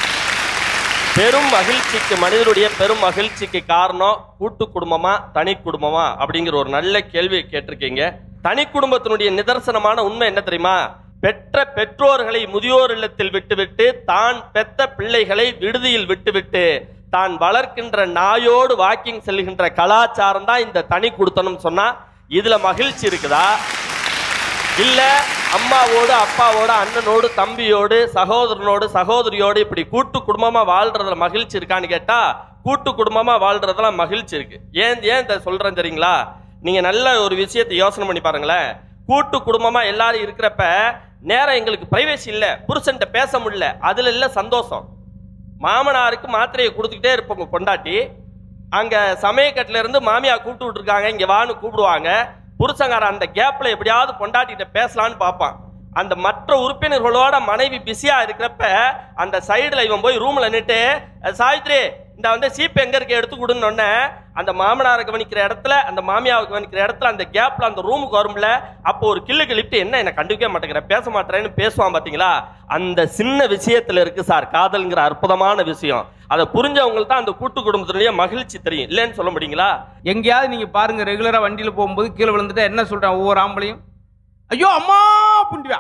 பெரும் மகிழ்ச்சிக்கு மனிதனுடைய பெரும் மகிழ்ச்சிக்கு காரணம் கூட்டு குடும்பமா தனி குடும்பமா அப்படிங்கிற ஒரு நல்ல கேள்வியை கேட்டிருக்கீங்க தனி குடும்பத்தினுடைய நிதர்சனமான உண்மை என்ன தெரியுமா பெற்ற பெற்றோர்களை முதியோர் இல்லத்தில் விட்டுவிட்டு தான் பெத்த பிள்ளைகளை விடுதியில் விட்டுவிட்டு தான் வளர்க்கின்ற நாயோடு வாக்கிங் செல்கின்ற கலாச்சாரம் தான் இந்த தனி குடுத்தனம் சொன்னா இதுல மகிழ்ச்சி இருக்குதா இல்ல அம்மாவோடு அப்பாவோடு அண்ணனோடு தம்பியோடு சகோதரனோடு சகோதரியோடு இப்படி கூட்டு குடும்பமா வாழ்றதுல மகிழ்ச்சி இருக்கான்னு கேட்டா கூட்டு குடும்பமா வாழ்றதுல மகிழ்ச்சி இருக்கு ஏன் ஏன் இதை சொல்றேன் தெரியுங்களா நீங்க நல்ல ஒரு விஷயத்தை யோசனை பண்ணி பாருங்களேன் கூட்டு குடும்பமா எல்லாரும் இருக்கிறப்ப நேரம் எங்களுக்கு பிரைவேசி இல்ல புருஷன்ட்ட பேச முடியல அதுல இல்ல சந்தோஷம் மாமனாருக்கு மாத்திரையை கொடுத்துக்கிட்டே இருப்போங்க பொண்டாட்டி அங்க சமயக்கட்டுல இருந்து மாமியா கூப்பிட்டு விட்டுருக்காங்க இங்க வான்னு கூப்பிடுவாங்க புருஷங்கார அந்த கேப்ல எப்படியாவது பொண்டாட்டிகிட்ட பேசலான்னு பார்ப்பான் அந்த மற்ற உறுப்பினர்களோட மனைவி பிஸியா இருக்கிறப்ப அந்த சைடுல இவன் போய் ரூம்ல நின்று சாவித்ரி இந்த வந்து சீப் எங்க இருக்கு எடுத்து கொடுன்னு உடனே அந்த மாமனாரை கவனிக்கிற இடத்துல அந்த மாமியாவை கவனிக்கிற இடத்துல அந்த கேப்ல அந்த ரூமுக்கு வரும்ல அப்போ ஒரு கில்லு கிளிப்ட்டு என்ன என்ன கண்டுக்கவே மாட்டேங்கிற பேச மாட்டேறேன்னு பேசுவான் பாத்தீங்களா அந்த சின்ன விஷயத்துல இருக்கு சார் காதல்ங்கிற அற்புதமான விஷயம் அதை புரிஞ்சவங்களுக்கு தான் அந்த கூட்டு குடும்பத்தினுடைய மகிழ்ச்சி தெரியும் இல்லைன்னு சொல்ல முடியுங்களா எங்கேயாவது நீங்க பாருங்க ரெகுலரா வண்டியில போகும்போது கீழே விழுந்துட்டா என்ன சொல்றான் ஒவ்வொரு ஆம்பளையும் ஐயோ அம்மா புண்டிவா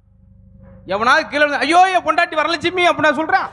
எவனாவது கீழே விழுந்து ஐயோ என் பொண்டாட்டி வரலட்சுமி அப்படின்னா சொல்றான்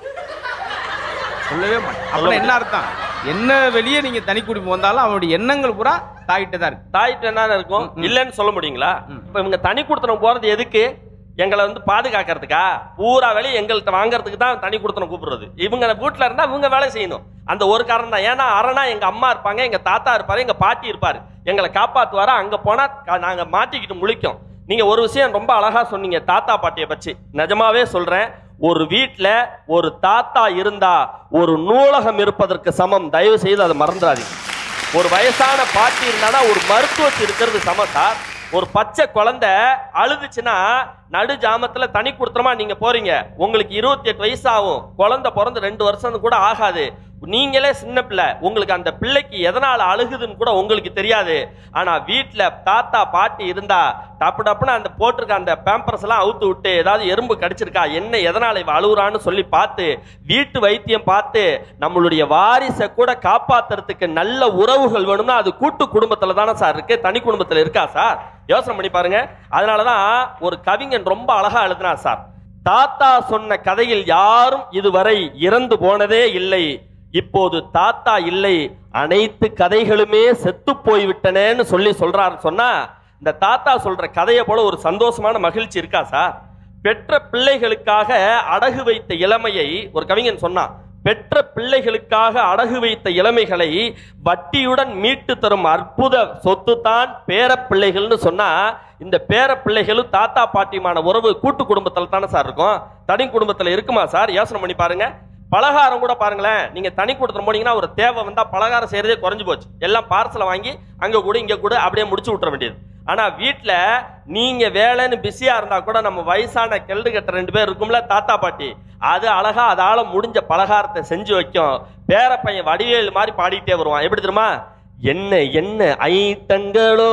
சொல்லவே மாட்டேன் அப்புறம் என்ன அர்த்தம் என்ன வெளியே நீங்க தனி குடும்பம் வந்தாலும் அவனுடைய எண்ணங்கள் பூரா தாயிட்ட தான் இருக்கு தாயிட்ட என்ன இருக்கும் ம், ம். இல்லைன்னு சொல்ல முடியுங்களா ம். இப்ப இவங்க தனி கொடுத்தனம் போறது எதுக்கு எங்களை வந்து பாதுகாக்கிறதுக்கா பூரா வேலையை எங்கள்கிட்ட வாங்குறதுக்கு தான் தனி கொடுத்தனம் கூப்பிடுறது இவங்க வீட்டுல இருந்தா இவங்க வேலை செய்யணும் அந்த ஒரு காரணம் தான் ஏன்னா அரணா எங்க அம்மா இருப்பாங்க எங்க தாத்தா இருப்பாரு எங்க பாட்டி இருப்பாரு எங்களை காப்பாத்துவாரு அங்க போனா க- நாங்க மாட்டிக்கிட்டு முழிக்கும் நீங்க ஒரு விஷயம் ரொம்ப அழகா சொன்னீங்க தாத்தா பாட்டியை பற்றி நிஜமாவே சொல்றேன் ஒரு வீட்ல ஒரு தாத்தா இருந்தா ஒரு நூலகம் இருப்பதற்கு சமம் தயவு செய்து அதை மறந்துடாதீங்க ஒரு வயசான பாட்டி இருந்தானா ஒரு மருத்துவச்சி இருக்கிறது சம சார் ஒரு பச்சை குழந்தை அழுதுச்சுன்னா நடு ஜாமத்துல தனி கொடுத்துறமா நீங்க போறீங்க உங்களுக்கு இருபத்தி எட்டு வயசு ஆகும் குழந்தை பிறந்து ரெண்டு வருஷம் கூட ஆகாது நீங்களே சின்ன பிள்ளை உங்களுக்கு அந்த பிள்ளைக்கு எதனால அழுகுதுன்னு கூட உங்களுக்கு தெரியாது ஆனா வீட்ல தாத்தா பாட்டி இருந்தா டப்பு டப்புன்னு அந்த போட்டிருக்க அந்த பேம்பர்ஸ் எல்லாம் அவுத்து விட்டு ஏதாவது எறும்பு கடிச்சிருக்கா என்ன எதனால இவ அழுகுறான்னு சொல்லி பார்த்து வீட்டு வைத்தியம் பார்த்து நம்மளுடைய வாரிசை கூட காப்பாத்துறதுக்கு நல்ல உறவுகள் வேணும்னா அது கூட்டு குடும்பத்துல தானே சார் இருக்கு தனி குடும்பத்துல இருக்கா சார் யோசனை பண்ணி பாருங்க அதனாலதான் ஒரு கவிஞன் ரொம்ப அழகா எழுதினா சார் தாத்தா சொன்ன கதையில் யாரும் இதுவரை இறந்து போனதே இல்லை இப்போது தாத்தா இல்லை அனைத்து கதைகளுமே செத்து போய்விட்டனேன்னு சொல்லி சொல்றாரு சொன்னா இந்த தாத்தா சொல்ற கதையை போல ஒரு சந்தோஷமான மகிழ்ச்சி இருக்கா சார் பெற்ற பிள்ளைகளுக்காக அடகு வைத்த இளமையை ஒரு கவிஞன் சொன்னான் பெற்ற பிள்ளைகளுக்காக அடகு வைத்த இளமைகளை வட்டியுடன் மீட்டு தரும் அற்புத சொத்து தான் பேர பிள்ளைகள்னு சொன்னா இந்த பேர பிள்ளைகளும் தாத்தா பாட்டியுமான உறவு கூட்டு குடும்பத்துல தானே சார் இருக்கும் தனி குடும்பத்துல இருக்குமா சார் யோசனை பண்ணி பாருங்க பலகாரம் கூட பாருங்களேன் நீங்க தனி கொடுத்துட்டு போனீங்கன்னா ஒரு தேவை வந்தா பலகாரம் செய்யறதே குறைஞ்சு போச்சு எல்லாம் பார்சலை வாங்கி அங்க கூட இங்க கூட அப்படியே முடிச்சு விட்டுற வேண்டியது ஆனா வீட்ல நீங்க வேலைன்னு பிஸியா இருந்தா கூட நம்ம வயசான கெல்டு கட்ட ரெண்டு பேர் இருக்கும்ல தாத்தா பாட்டி அது அழகா அதால முடிஞ்ச பலகாரத்தை செஞ்சு வைக்கும் பேர பையன் வடிவேல் மாதிரி பாடிட்டே வருவான் எப்படி தெரியுமா என்ன என்ன ஐட்டங்களோ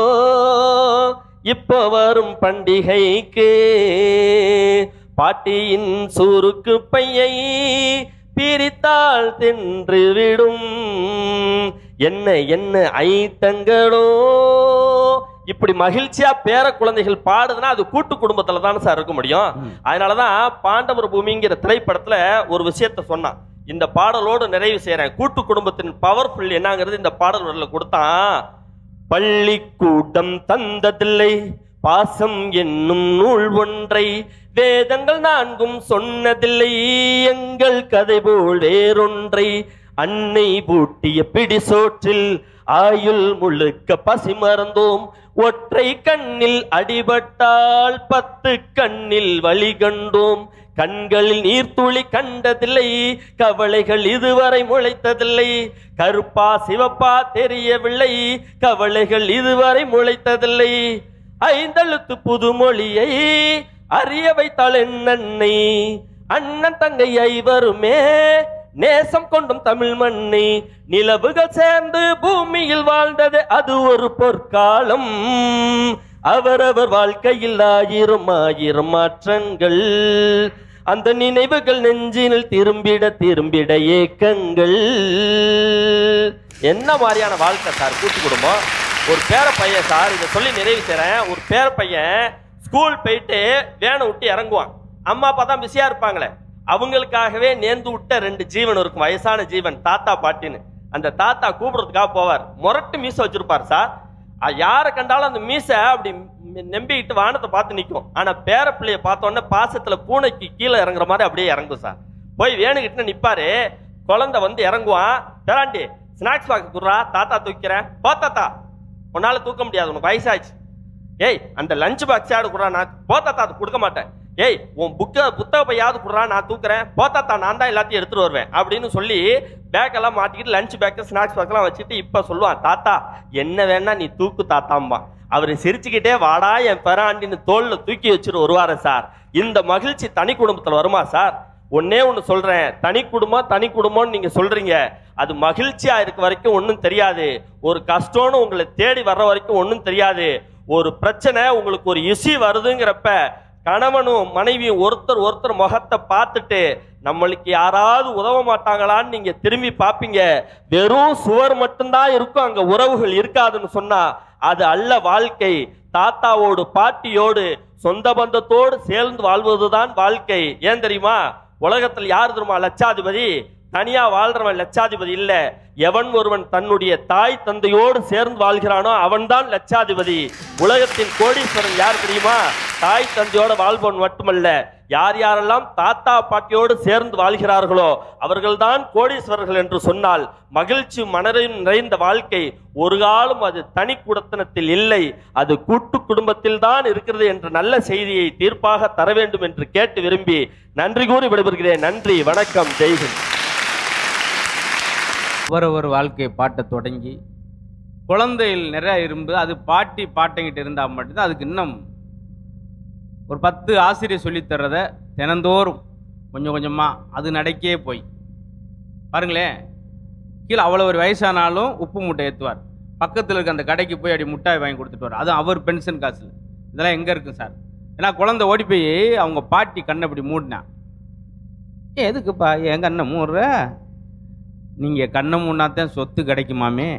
இப்போ வரும் பண்டிகைக்கு பாட்டியின் சூருக்கு பையை பிரித்தால் தின்று விடும் என்ன என்ன ஐட்டங்களோ இப்படி மகிழ்ச்சியா பேர குழந்தைகள் பாடுதுன்னா அது கூட்டு குடும்பத்துல தானே சார் இருக்க முடியும் ம். அதனாலதான் பாண்டவர் பூமிங்கிற திரைப்படத்துல ஒரு விஷயத்த சொன்னான் இந்த பாடலோடு நிறைவு செய்யறேன் கூட்டு குடும்பத்தின் பவர்ஃபுல் என்னங்கிறது இந்த பாடல் வரல கொடுத்தான் பள்ளிக்கூடம் தந்ததில்லை பாசம் என்னும் நூல் ஒன்றை வேதங்கள் நான்கும் சொன்னதில்லை எங்கள் கதை போல் வேறொன்றை அன்னை பூட்டிய பிடி சோற்றில் ஆயுள் முழுக்க பசி மறந்தோம் ஒற்றை கண்ணில் அடிபட்டால் பத்து கண்ணில் வழி கண்டோம் கண்களில் நீர்த்துளி கண்டதில்லை கவலைகள் இதுவரை முளைத்ததில்லை கருப்பா சிவப்பா தெரியவில்லை கவலைகள் இதுவரை முளைத்ததில்லை ஐந்தெழுத்து புதுமொழியை அறிய வைத்தாள் என் அன்னை அண்ணன் தங்கை ஐவருமே நேசம் கொண்டும் தமிழ் மண்ணை நிலவுகள் சேர்ந்து பூமியில் வாழ்ந்தது அது ஒரு பொற்காலம் அவரவர் வாழ்க்கையில் ஆயிரம் ஆயிரம் மாற்றங்கள் அந்த நினைவுகள் நெஞ்சினில் திரும்பிட திரும்பிட ஏக்கங்கள் என்ன மாதிரியான வாழ்க்கை சார் கூட்டு குடும்பம் ஒரு பேர பையன் சார் இதை சொல்லி நிறைவு செய்றேன் ஒரு பேர பையன் ஸ்கூல் போயிட்டு வேனை விட்டு இறங்குவான் அம்மா அப்பா தான் பிஸியா இருப்பாங்களே அவங்களுக்காகவே நேர்ந்து விட்ட ரெண்டு ஜீவன் இருக்கும் வயசான ஜீவன் தாத்தா பாட்டின்னு அந்த தாத்தா கூப்பிடுறதுக்காக போவார் முரட்டு மீச வச்சிருப்பார் சார் அஹ் யாரை கண்டாலும் அந்த மீசை அப்படி நெ- நெம்பிக்கிட்டு வானத்தை பார்த்து நிற்கும் ஆனா பேர பிள்ளைய பார்த்த உடனே பாசத்துல பூனைக்கு கீழே இறங்குற மாதிரி அப்படியே இறங்கும் சார் போய் வேணுகிட்டு நிப்பாரு குழந்தை வந்து இறங்குவான் பேராண்டி ஸ்நாக்ஸ் பாக்ஸ் குடுறா தாத்தா தூக்கிறேன் போ தாத்தா உன்னால தூக்க முடியாது உனக்கு வயசாச்சு ஏய் அந்த லஞ்ச் பாக்ஸ் யாரு குடுறா நான் போ தாத்தா அது கொடுக்க மாட்டேன் ஏய் உன் புக்க புத்தக பையாவது குடுறா நான் தூக்குறேன் போ தாத்தா நான் தான் எல்லாத்தையும் எடுத்துட்டு வருவேன் அப்படின்னு சொல்லி பேக் எல்லாம் மாட்டிக்கிட்டு லஞ்ச் பேக் ஸ்நாக்ஸ் பாக்ஸ் எல்லாம் வச்சுட்டு இப்ப சொல்லுவான் தாத்தா என்ன வேணா நீ தூக்கு தாத்தாம்பா அவர் சிரிச்சுக்கிட்டே வாடா என் பெறாண்டின்னு தோல்ல தூக்கி வச்சுட்டு வருவாரு சார் இந்த மகிழ்ச்சி தனி குடும்பத்துல வருமா சார் ஒன்னே ஒன்று சொல்றேன் தனி குடும்பம் தனி குடும்பம்னு நீங்க சொல்றீங்க அது மகிழ்ச்சியா இருக்க வரைக்கும் ஒன்றும் தெரியாது ஒரு கஷ்டம்னு உங்களை தேடி வர்ற வரைக்கும் ஒன்றும் தெரியாது ஒரு பிரச்சனை உங்களுக்கு ஒரு இசி வருதுங்கிறப்ப கணவனும் மனைவியும் ஒருத்தர் ஒருத்தர் முகத்தை பார்த்துட்டு நம்மளுக்கு யாராவது உதவ மாட்டாங்களான்னு நீங்க திரும்பி பார்ப்பீங்க வெறும் சுவர் மட்டும்தான் இருக்கும் அங்க உறவுகள் இருக்காதுன்னு சொன்னா அது அல்ல வாழ்க்கை தாத்தாவோடு பாட்டியோடு சொந்த பந்தத்தோடு சேர்ந்து வாழ்வதுதான் வாழ்க்கை ஏன் தெரியுமா உலகத்தில் யார் தெரியுமா லட்சாதிபதி தனியா வாழ்றவன் லட்சாதிபதி இல்ல எவன் ஒருவன் தன்னுடைய தாய் தந்தையோடு சேர்ந்து வாழ்கிறானோ அவன்தான் லட்சாதிபதி உலகத்தின் கோடீஸ்வரன் யார் தெரியுமா தாய் தந்தையோட வாழ்பவன் மட்டுமல்ல யார் யாரெல்லாம் தாத்தா பாட்டியோடு சேர்ந்து வாழ்கிறார்களோ அவர்கள்தான் கோடீஸ்வரர்கள் என்று சொன்னால் மகிழ்ச்சி மனதில் நிறைந்த வாழ்க்கை ஒரு காலம் அது தனி குடத்தனத்தில் இல்லை அது கூட்டு குடும்பத்தில் தான் இருக்கிறது என்ற நல்ல செய்தியை தீர்ப்பாக தர வேண்டும் என்று கேட்டு விரும்பி நன்றி கூறி விடைபெறுகிறேன் நன்றி வணக்கம் ஜெய்ஹிந்த் அவரவர் வாழ்க்கை பாட்டை தொடங்கி குழந்தைகள் நிறைய இருந்து அது பாட்டி பாட்டைங்கிட்ட இருந்தால் மட்டும்தான் அதுக்கு இன்னும் ஒரு பத்து ஆசிரியர் சொல்லித் தர்றத தினந்தோறும் கொஞ்சம் கொஞ்சமாக அது நடக்கே போய் பாருங்களேன் கீழே அவ்வளோ ஒரு வயசானாலும் உப்பு மூட்டை ஏற்றுவார் பக்கத்தில் இருக்க அந்த கடைக்கு போய் அப்படி முட்டாய் வாங்கி கொடுத்துட்டு வர அதுவும் அவர் பென்ஷன் காசில் இதெல்லாம் எங்கே இருக்கும் சார் ஏன்னா குழந்தை ஓடி போய் அவங்க பாட்டி கண்ணை அப்படி மூடினா "ஏ, எதுக்குப்பா என் கண்ணை மூடுற நீங்கள் கண்ணை மூணாத்தான் சொத்து கிடைக்குமாமே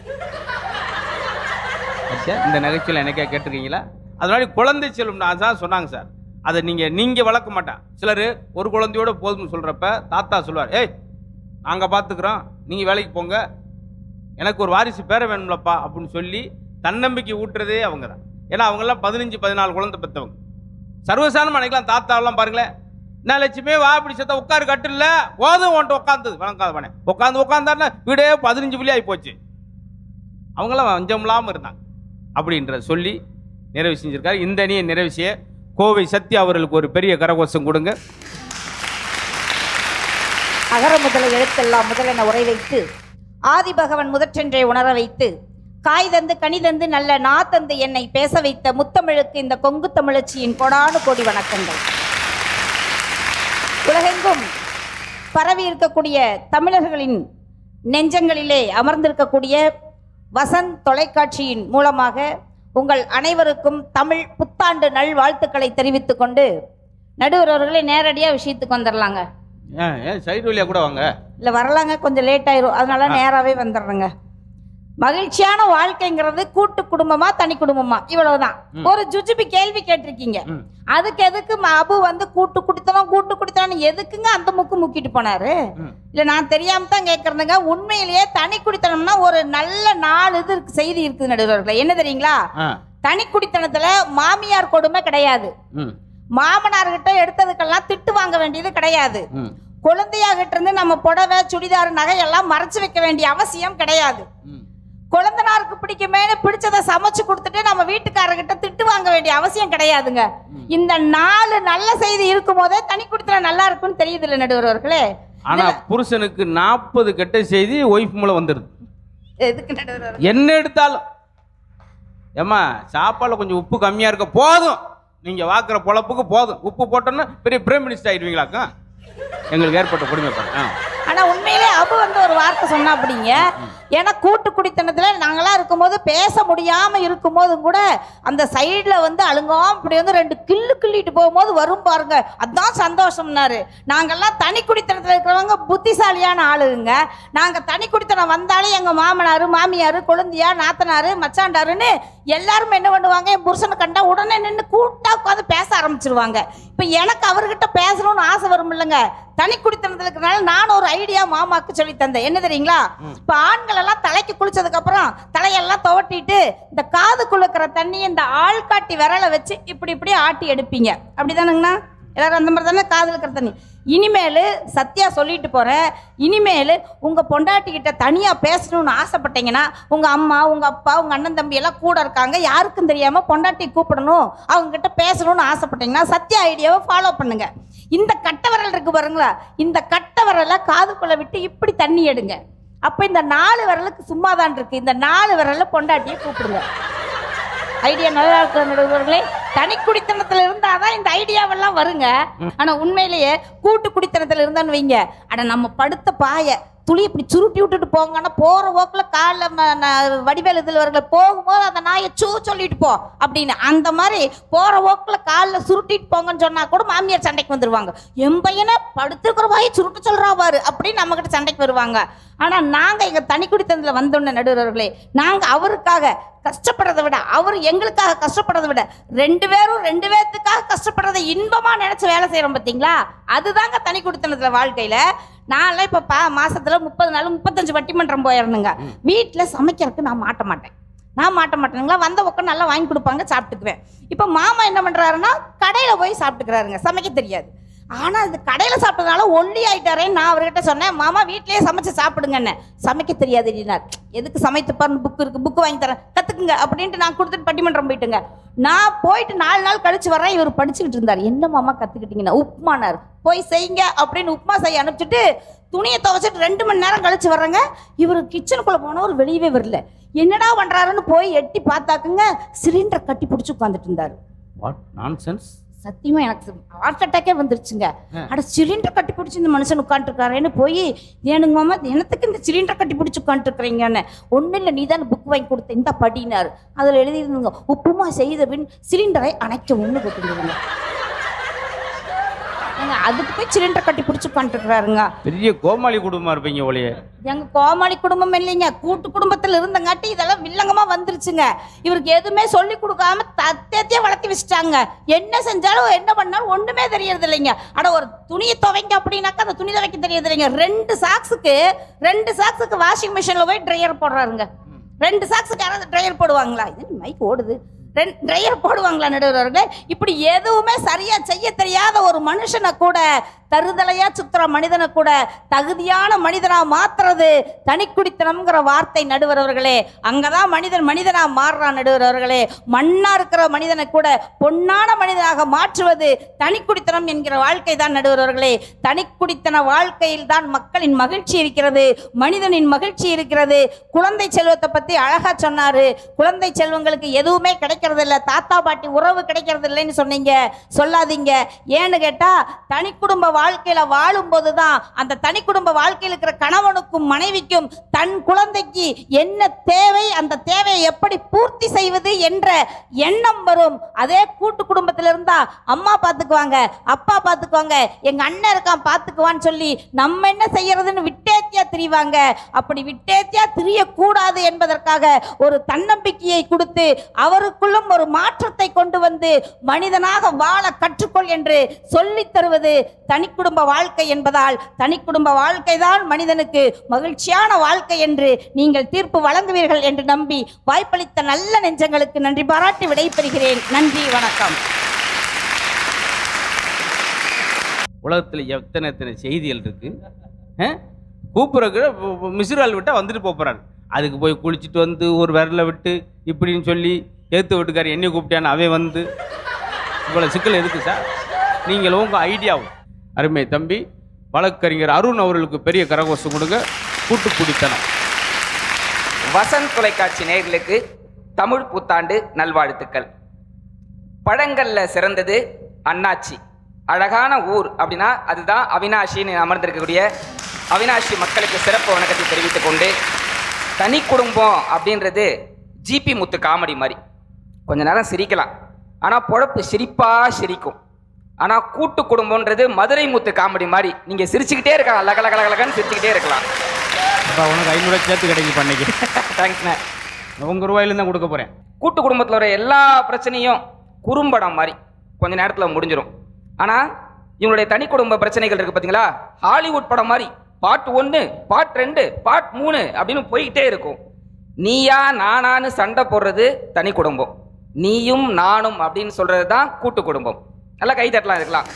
அச்சா, இந்த நகைச்சுவை எனக்கே கேட்டிருக்கீங்களா அதனால குழந்தை செல்வம் நான் தான் சொன்னாங்க சார் அதை நீங்கள் நீங்கள் வளர்க்க மாட்டான் சிலர் ஒரு குழந்தையோட போதும்னு சொல்கிறப்ப தாத்தா சொல்லுவார் ஏய் நாங்கள் பார்த்துக்குறோம் நீங்கள் வேலைக்கு போங்க எனக்கு ஒரு வாரிசு பேர வேணும்லப்பா அப்படின்னு சொல்லி தன்னம்பிக்கை ஊட்டுறதே அவங்க தான் ஏன்னா அவங்கெல்லாம் பதினஞ்சு பதினாலு குழந்தை பெற்றவங்க சர்வசாதாரண நினைக்கலாம் தாத்தாவெல்லாம் பாருங்களேன் என்ன லட்சுமி வா இப்படி செத்த உட்காரு கட்டில்ல போதும் உன்ட்டு உட்காந்தது வணங்காத பண்ண உட்காந்து உட்காந்தாருன்னா வீடே பதினஞ்சு புள்ளி ஆகி போச்சு அவங்களாம் வஞ்சம் இல்லாமல் இருந்தாங்க அப்படின்ற சொல்லி நிறைவு செஞ்சிருக்காரு இந்த அணியை நிறைவு செய்ய கோவை சத்யா அவர்களுக்கு ஒரு பெரிய கரகோஷம் கொடுங்க அகர முதல எழுத்தெல்லாம் முதலென உரை வைத்து ஆதிபகவன் முதற்றென்றே உணர வைத்து காய் தந்து கனி தந்து நல்ல நா தந்து என்னை பேச வைத்த முத்தமிழுக்கு இந்த கொங்கு தமிழச்சியின் கொடானு கோடி வணக்கங்கள் உலகெங்கும் பரவி இருக்கக்கூடிய தமிழர்களின் நெஞ்சங்களிலே அமர்ந்திருக்கக்கூடிய வசந்த் தொலைக்காட்சியின் மூலமாக உங்கள் அனைவருக்கும் தமிழ் புத்தாண்டு நல்வாழ்த்துக்களை தெரிவித்துக் கொண்டு நடுவர் அவர்களே நேரடியாக விஷயத்துக்கு வந்துடலாங்க ஏன் ஏன் சைடு வழியாக கூட வாங்க இல்லை வரலாங்க கொஞ்சம் லேட் ஆயிரும் அதனால நேராகவே வந்துடுறேங்க மகிழ்ச்சியான வாழ்க்கைங்கிறது கூட்டு குடும்பமா தனி குடும்பமா இவ்வளவுதான் ஒரு ஜுஜுபி கேள்வி கேட்டிருக்கீங்க ம். அதுக்கு எதுக்கு ம- அபு வந்து கூட்டு குடித்தனம் கூட்டு குடித்தனம் எதுக்குங்க அந்த முக்கு முக்கிட்டு போனாரு ம். இல்ல நான் தெரியாம தான் கேட்கறதுங்க உண்மையிலேயே தனி குடித்தனம்னா ஒரு நல்ல நாலு இது இருக்கு செய்தி இருக்குது நடுவர்களே என்ன தெரியுங்களா ஆ தனி குடித்தனத்துல மாமியார் கொடுமை கிடையாது ம் மாமனார்கிட்ட எடுத்ததுக்கெல்லாம் திட்டு வாங்க வேண்டியது கிடையாது ம் குழந்தையாகிட்ட இருந்து நம்ம புடவை சுடிதார் நகையெல்லாம் மறைச்சு வைக்க வேண்டிய அவசியம் கிடையாது ம் குழந்தனாருக்கு பிடிக்குமேனு பிடிச்சதை சமைச்சு கொடுத்துட்டு நம்ம வீட்டுக்காரர்கிட்ட திட்டு வாங்க வேண்டிய அவசியம் கிடையாதுங்க இந்த நாலு நல்ல செய்தி இருக்கும் போதே தனி குடித்தன நல்லா இருக்கும்னு தெரியுது இல்ல நடுவர்களே ஆனா புருஷனுக்கு நாற்பது கெட்ட செய்தி ஒய்ஃப் மூலம் வந்துடுது எதுக்கு நடுவர் என்ன எடுத்தாலும் ஏம்மா சாப்பாடுல கொஞ்சம் உப்பு கம்மியா இருக்க போதும் நீங்க வாக்குற பொழப்புக்கு போதும் உப்பு போட்டோன்னா பெரிய பிரைம் மினிஸ்டர் ஆயிடுவீங்களாக்கா எங்களுக்கு ஏற்பட்ட கொடுமை பாரு. ஆ ஆனா உண்மையிலே அபு வந்து ஒரு வார்த்தை சொன்னா அப்படிங்க ஏன்னா கூட்டு குடித்தனத்துல நாங்களாம் இருக்கும்போது பேச முடியாம இருக்கும்போதும் கூட அந்த சைடுல வந்து அழுங்காம இப்படி வந்து ரெண்டு கில்லு கிள்ளிட்டு போகும்போது வரும் பாருங்க அதான் சந்தோஷம்னாரு நாங்கெல்லாம் தனி குடித்தனத்துல இருக்கிறவங்க புத்திசாலியான ஆளுங்க நாங்க தனி குடித்தனம் வந்தாலே எங்க மாமனாரு மாமியாரு கொழுந்தியா நாத்தனாரு மச்சாண்டாருன்னு எல்லாரும் என்ன பண்ணுவாங்க என் புருஷனை கண்டா உடனே நின்று கூட்டா உட்காந்து பேச ஆரம்பிச்சிருவாங்க இப்ப எனக்கு அவர்கிட்ட பேசணும்னு ஆசை வரும் இல்லைங்க தனி குடித்தனத்துல இருக்கிறனால நான் ஒரு ஐடியா மாமாக்கு சொல்லி தந்தேன் என்ன தெரியுங்களா இப்ப ஆண்கள் எல்லாம் தலைக்கு குளிச்சதுக்கு அப்புறம் தலையெல்லாம் துவட்டிட்டு இந்த காதுக்குள்ள இருக்கிற தண்ணி இந்த ஆள்காட்டி விரலை வச்சு இப்படி இப்படி ஆட்டி எடுப்பீங்க அப்படிதானுங்கண்ணா எல்லாரும் அந்த மாதிரி தானே காதில் இருக்கிற தண்ணி இனிமேல் சத்யா சொல்லிட்டு போகிறேன் இனிமேல் உங்கள் பொண்டாட்டிக்கிட்ட தனியாக பேசணும்னு ஆசைப்பட்டீங்கன்னா உங்கள் அம்மா உங்கள் அப்பா உங்கள் அண்ணன் தம்பி எல்லாம் கூட இருக்காங்க யாருக்கும் தெரியாமல் பொண்டாட்டி கூப்பிடணும் அவங்ககிட்ட பேசணும்னு ஆசைப்பட்டீங்கன்னா சத்யா ஐடியாவை ஃபாலோ பண்ணுங்க இந்த கட்டை விரல் இருக்கு பாருங்களா இந்த கட்டை விரலை காதுக்குள்ளே விட்டு இப்படி தண்ணி எடுங்க அப்போ இந்த நாலு விரலுக்கு சும்மாதான் இருக்கு இந்த நாலு விரல்ல பொண்டாட்டியை கூப்பிடுங்க ஐடியா நல்லா இருக்கிற நடுவர்களே தனி குடித்தனத்துல இருந்தாதான் இந்த ஐடியாவெல்லாம் வருங்க ஆனா உண்மையிலேயே கூட்டு குடித்தனத்துல இருந்தான்னு வைங்க அட நம்ம படுத்த பாய துளி இப்படி சுருட்டி விட்டுட்டு போங்கன்னா போற போக்குல காலில் வடிவேல் இதில் வரல போகும்போது அந்த நாயை சூ சொல்லிட்டு போ அப்படின்னு அந்த மாதிரி போற போக்குல காலில் சுருட்டிட்டு போங்கன்னு சொன்னா கூட மாமியார் சண்டைக்கு வந்துருவாங்க என் பையனை படுத்திருக்கிற வாயை சுருட்ட சொல்றா பாரு அப்படின்னு நம்ம கிட்ட சண்டைக்கு வருவாங்க ஆனா நாங்க எங்க தனி குடித்தனத்துல வந்தோன்ன நடுவர்களே நாங்க அவருக்காக கஷ்டப்படுறதை விட அவர் எங்களுக்காக கஷ்டப்படுறதை விட ரெண்டு பேரும் ரெண்டு பேர்த்துக்காக கஷ்டப்படுறதை இன்பமா நினைச்சு வேலை செய்யறோம் பாத்தீங்களா அதுதாங்க தனி குடித்தனத்துல வாழ்க்கையில நான்லாம் இப்ப பா மாசத்துல முப்பது நாள் முப்பத்தஞ்சு பட்டிமன்றம் போயிருந்தேங்க வீட்டுல சமைக்கிறதுக்கு நான் மாட்ட மாட்டேன் நான் மாட்ட மாட்டேனுங்களா வந்த பக்கம் நல்லா வாங்கி கொடுப்பாங்க சாப்பிட்டுக்குவேன் இப்போ மாமா என்ன பண்றாருன்னா கடையில போய் சாப்பிட்டுக்கிறாருங்க சமைக்க தெரியாது ஆனா அது கடையில சாப்பிட்டதுனால ஒல்லி ஆயிட்டாரேன்னு நான் அவர்கிட்ட சொன்னேன் மாமா வீட்லயே சமைச்சு சாப்பிடுங்கன்னு சமைக்க தெரியாது இல்லைனார் எதுக்கு சமைத்து பாருன்னு புக் இருக்கு புக் வாங்கி தரேன் கத்துக்குங்க அப்படின்ட்டு நான் கொடுத்துட்டு பட்டிமன்றம் போயிட்டுங்க நான் போயிட்டு நாலு நாள் கழிச்சு வரேன் இவர் படிச்சுக்கிட்டு இருந்தார் என்ன மாமா கத்துக்கிட்டீங்கன்னா உப்புமானார் போய் செய்யுங்க அப்படின்னு உப்புமா செய்ய அனுப்பிச்சிட்டு துணியை துவைச்சிட்டு ரெண்டு மணி நேரம் கழிச்சு வர்றேங்க இவர் கிச்சனுக்குள்ள போனவர் வெளியவே வரல என்னடா பண்றாருன்னு போய் எட்டி பார்த்தாக்குங்க சிலிண்டர் கட்டி பிடிச்சி உட்காந்துட்டு இருந்தாரு வாட் நான்சென்ஸ் சத்தியமா எனக்கு ஹார்ட் அட்டாக்கே வந்துருச்சுங்க அட சிலிண்டர் கட்டி பிடிச்சி இந்த மனுஷன் உட்காந்துருக்காருன்னு போய் ஏனுங்க மாமா எனத்துக்கு இந்த சிலிண்டர் கட்டி பிடிச்சி உட்காந்துருக்குறீங்கன்னு ஒன்றும் இல்லை நீ தானே புக் வாங்கி கொடுத்த இந்த படினார் அதில் எழுதியிருந்தீங்க உப்புமா செய்த பின் சிலிண்டரை அணைக்கவும் போட்டுருந்துங்க ஏங்க அதுக்கு போய் சிலிண்டர் கட்டி பிடிச்சி உட்காந்துருக்குறாருங்க பெரிய கோமாளி குடும்பமா இருப்பீங்க ஒளியே எங்க கோமாளி குடும்பம் இல்லைங்க கூட்டு குடும்பத்துல இருந்தங்காட்டி இதெல்லாம் வில்லங்கமா வந்துருச்சுங்க இவருக்கு எதுவுமே சொல்லி கொடுக்காம தத்தேத்தியே வளர்த்தி வச்சுட்டாங்க என்ன செஞ்சாலும் என்ன பண்ணாலும் ஒண்ணுமே தெரியறது இல்லைங்க அட ஒரு துணியை துவைங்க அப்படின்னாக்கா அந்த துணி துவைக்க தெரியறது இல்லைங்க ரெண்டு சாக்ஸுக்கு ரெண்டு சாக்ஸுக்கு வாஷிங் மிஷின்ல போய் ட்ரையர் போடுறாருங்க ரெண்டு சாக்ஸுக்கு யாராவது ட்ரையர் போடுவாங்களா இது மைக் ஓடுது ரெண்டு ட்ரையர் போடுவாங்களா நடுவர்களே இப்படி எதுவுமே சரியா செய்ய தெரியாத ஒரு மனுஷனை கூட தருதலையா சுத்துற மனிதனை கூட தகுதியான மனிதனா மாத்துறது தனிக்குடித்தனம்ங்கிற வார்த்தை நடுவரவர்களே அங்கதான் மனிதன் மனிதனா மாறுறான் நடுவரவர்களே மண்ணா இருக்கிற மனிதனை கூட பொன்னான மனிதனாக மாற்றுவது தனிக்குடித்தனம் என்கிற வாழ்க்கை தான் நடுவரவர்களே தனிக்குடித்தன வாழ்க்கையில் தான் மக்களின் மகிழ்ச்சி இருக்கிறது மனிதனின் மகிழ்ச்சி இருக்கிறது குழந்தை செல்வத்தை பத்தி அழகா சொன்னாரு குழந்தை செல்வங்களுக்கு எதுவுமே கிடைக்கிறது இல்ல தாத்தா பாட்டி உறவு கிடைக்கிறது இல்லைன்னு சொன்னீங்க சொல்லாதீங்க ஏன்னு கேட்டா தனி குடும்ப வாழ்க்கையில வாழும் போதுதான் அந்த தனி குடும்ப வாழ்க்கையில் இருக்கிற கணவனுக்கும் மனைவிக்கும் தன் குழந்தைக்கு என்ன தேவை அந்த தேவையை எப்படி பூர்த்தி செய்வது என்ற எண்ணம் வரும் அதே கூட்டு குடும்பத்துல இருந்தா அம்மா பாத்துக்குவாங்க அப்பா பாத்துக்குவாங்க எங்க அண்ணன் இருக்கான் பாத்துக்குவான்னு சொல்லி நம்ம என்ன செய்யறதுன்னு விட்டேத்தியா திரிவாங்க அப்படி விட்டேத்தியா திரியக்கூடாது என்பதற்காக ஒரு தன்னம்பிக்கையை கொடுத்து அவருக்குள்ளும் ஒரு மாற்றத்தை கொண்டு வந்து மனிதனாக வாழ கற்றுக்கொள் என்று சொல்லித் தருவது தனி குடும்ப வாழ்க்கை என்பதால் தனி குடும்ப வாழ்க்கை தான் மனிதனுக்கு மகிழ்ச்சியான வாழ்க்கை என்று நீங்கள் தீர்ப்பு வழங்குவீர்கள் என்று நம்பி வாய்ப்பளித்த நல்ல நெஞ்சங்களுக்கு நன்றி பாராட்டி விடைபெறுகிறேன் நன்றி வணக்கம் உலகத்தில் எத்தனை எத்தனை செய்திகள் இருக்கு கூப்பிட்றக்கு மிஸ்ரால் விட்டால் வந்துட்டு போகிறாரு அதுக்கு போய் குளிச்சுட்டு வந்து ஒரு விரலை விட்டு இப்படின்னு சொல்லி ஏற்று வீட்டுக்கார் என்னை கூப்பிட்டான்னு அவன் வந்து இவ்வளோ சிக்கல் எதுக்கு சார் நீங்களும் உங்கள் ஐடியாவும் அருமை தம்பி வழக்கறிஞர் அருண் அவர்களுக்கு பெரிய கரகோஷம் கொடுங்க கூட்டு குடித்தனம் வசந்த் தொலைக்காட்சி நேயர்களுக்கு தமிழ் புத்தாண்டு நல்வாழ்த்துக்கள் பழங்கள்ல சிறந்தது அண்ணாச்சி அழகான ஊர் அப்படின்னா அதுதான் அவினாஷின்னு அமர்ந்திருக்கக்கூடிய அவினாஷி மக்களுக்கு சிறப்பு வணக்கத்தை தெரிவித்துக் கொண்டு தனி குடும்பம் அப்படின்றது ஜிபி முத்து காமெடி மாதிரி கொஞ்ச நேரம் சிரிக்கலாம் ஆனால் பொழப்பு சிரிப்பா சிரிக்கும் ஆனால் கூட்டு குடும்பம்ன்றது மதுரை முத்து காமெடி மாதிரி நீங்கள் சிரிச்சுக்கிட்டே இருக்கலாம் லகலகலகலகன்னு சிரிச்சுக்கிட்டே இருக்கலாம் அப்போ உனக்கு ஐநூறுவா சேர்த்து கிடைக்கும் பண்ணைக்கு தேங்க்ஸ்ண்ணே உங்கள் ரூபாயிலேருந்து தான் கொடுக்க போகிறேன் கூட்டு குடும்பத்தில் வர எல்லா பிரச்சனையும் குறும்படம் மாதிரி கொஞ்ச நேரத்தில் முடிஞ்சிடும் ஆனால் இவங்களுடைய தனி குடும்ப பிரச்சனைகள் இருக்கு பார்த்தீங்களா ஹாலிவுட் படம் மாதிரி பார்ட் ஒன்று பார்ட் ரெண்டு பார்ட் மூணு அப்படின்னு போய்கிட்டே இருக்கும் நீயா நானான்னு சண்டை போடுறது தனி குடும்பம் நீயும் நானும் அப்படின்னு சொல்றது தான் கூட்டு குடும்பம் நல்லா கை தட்டலாம் இருக்கலாம்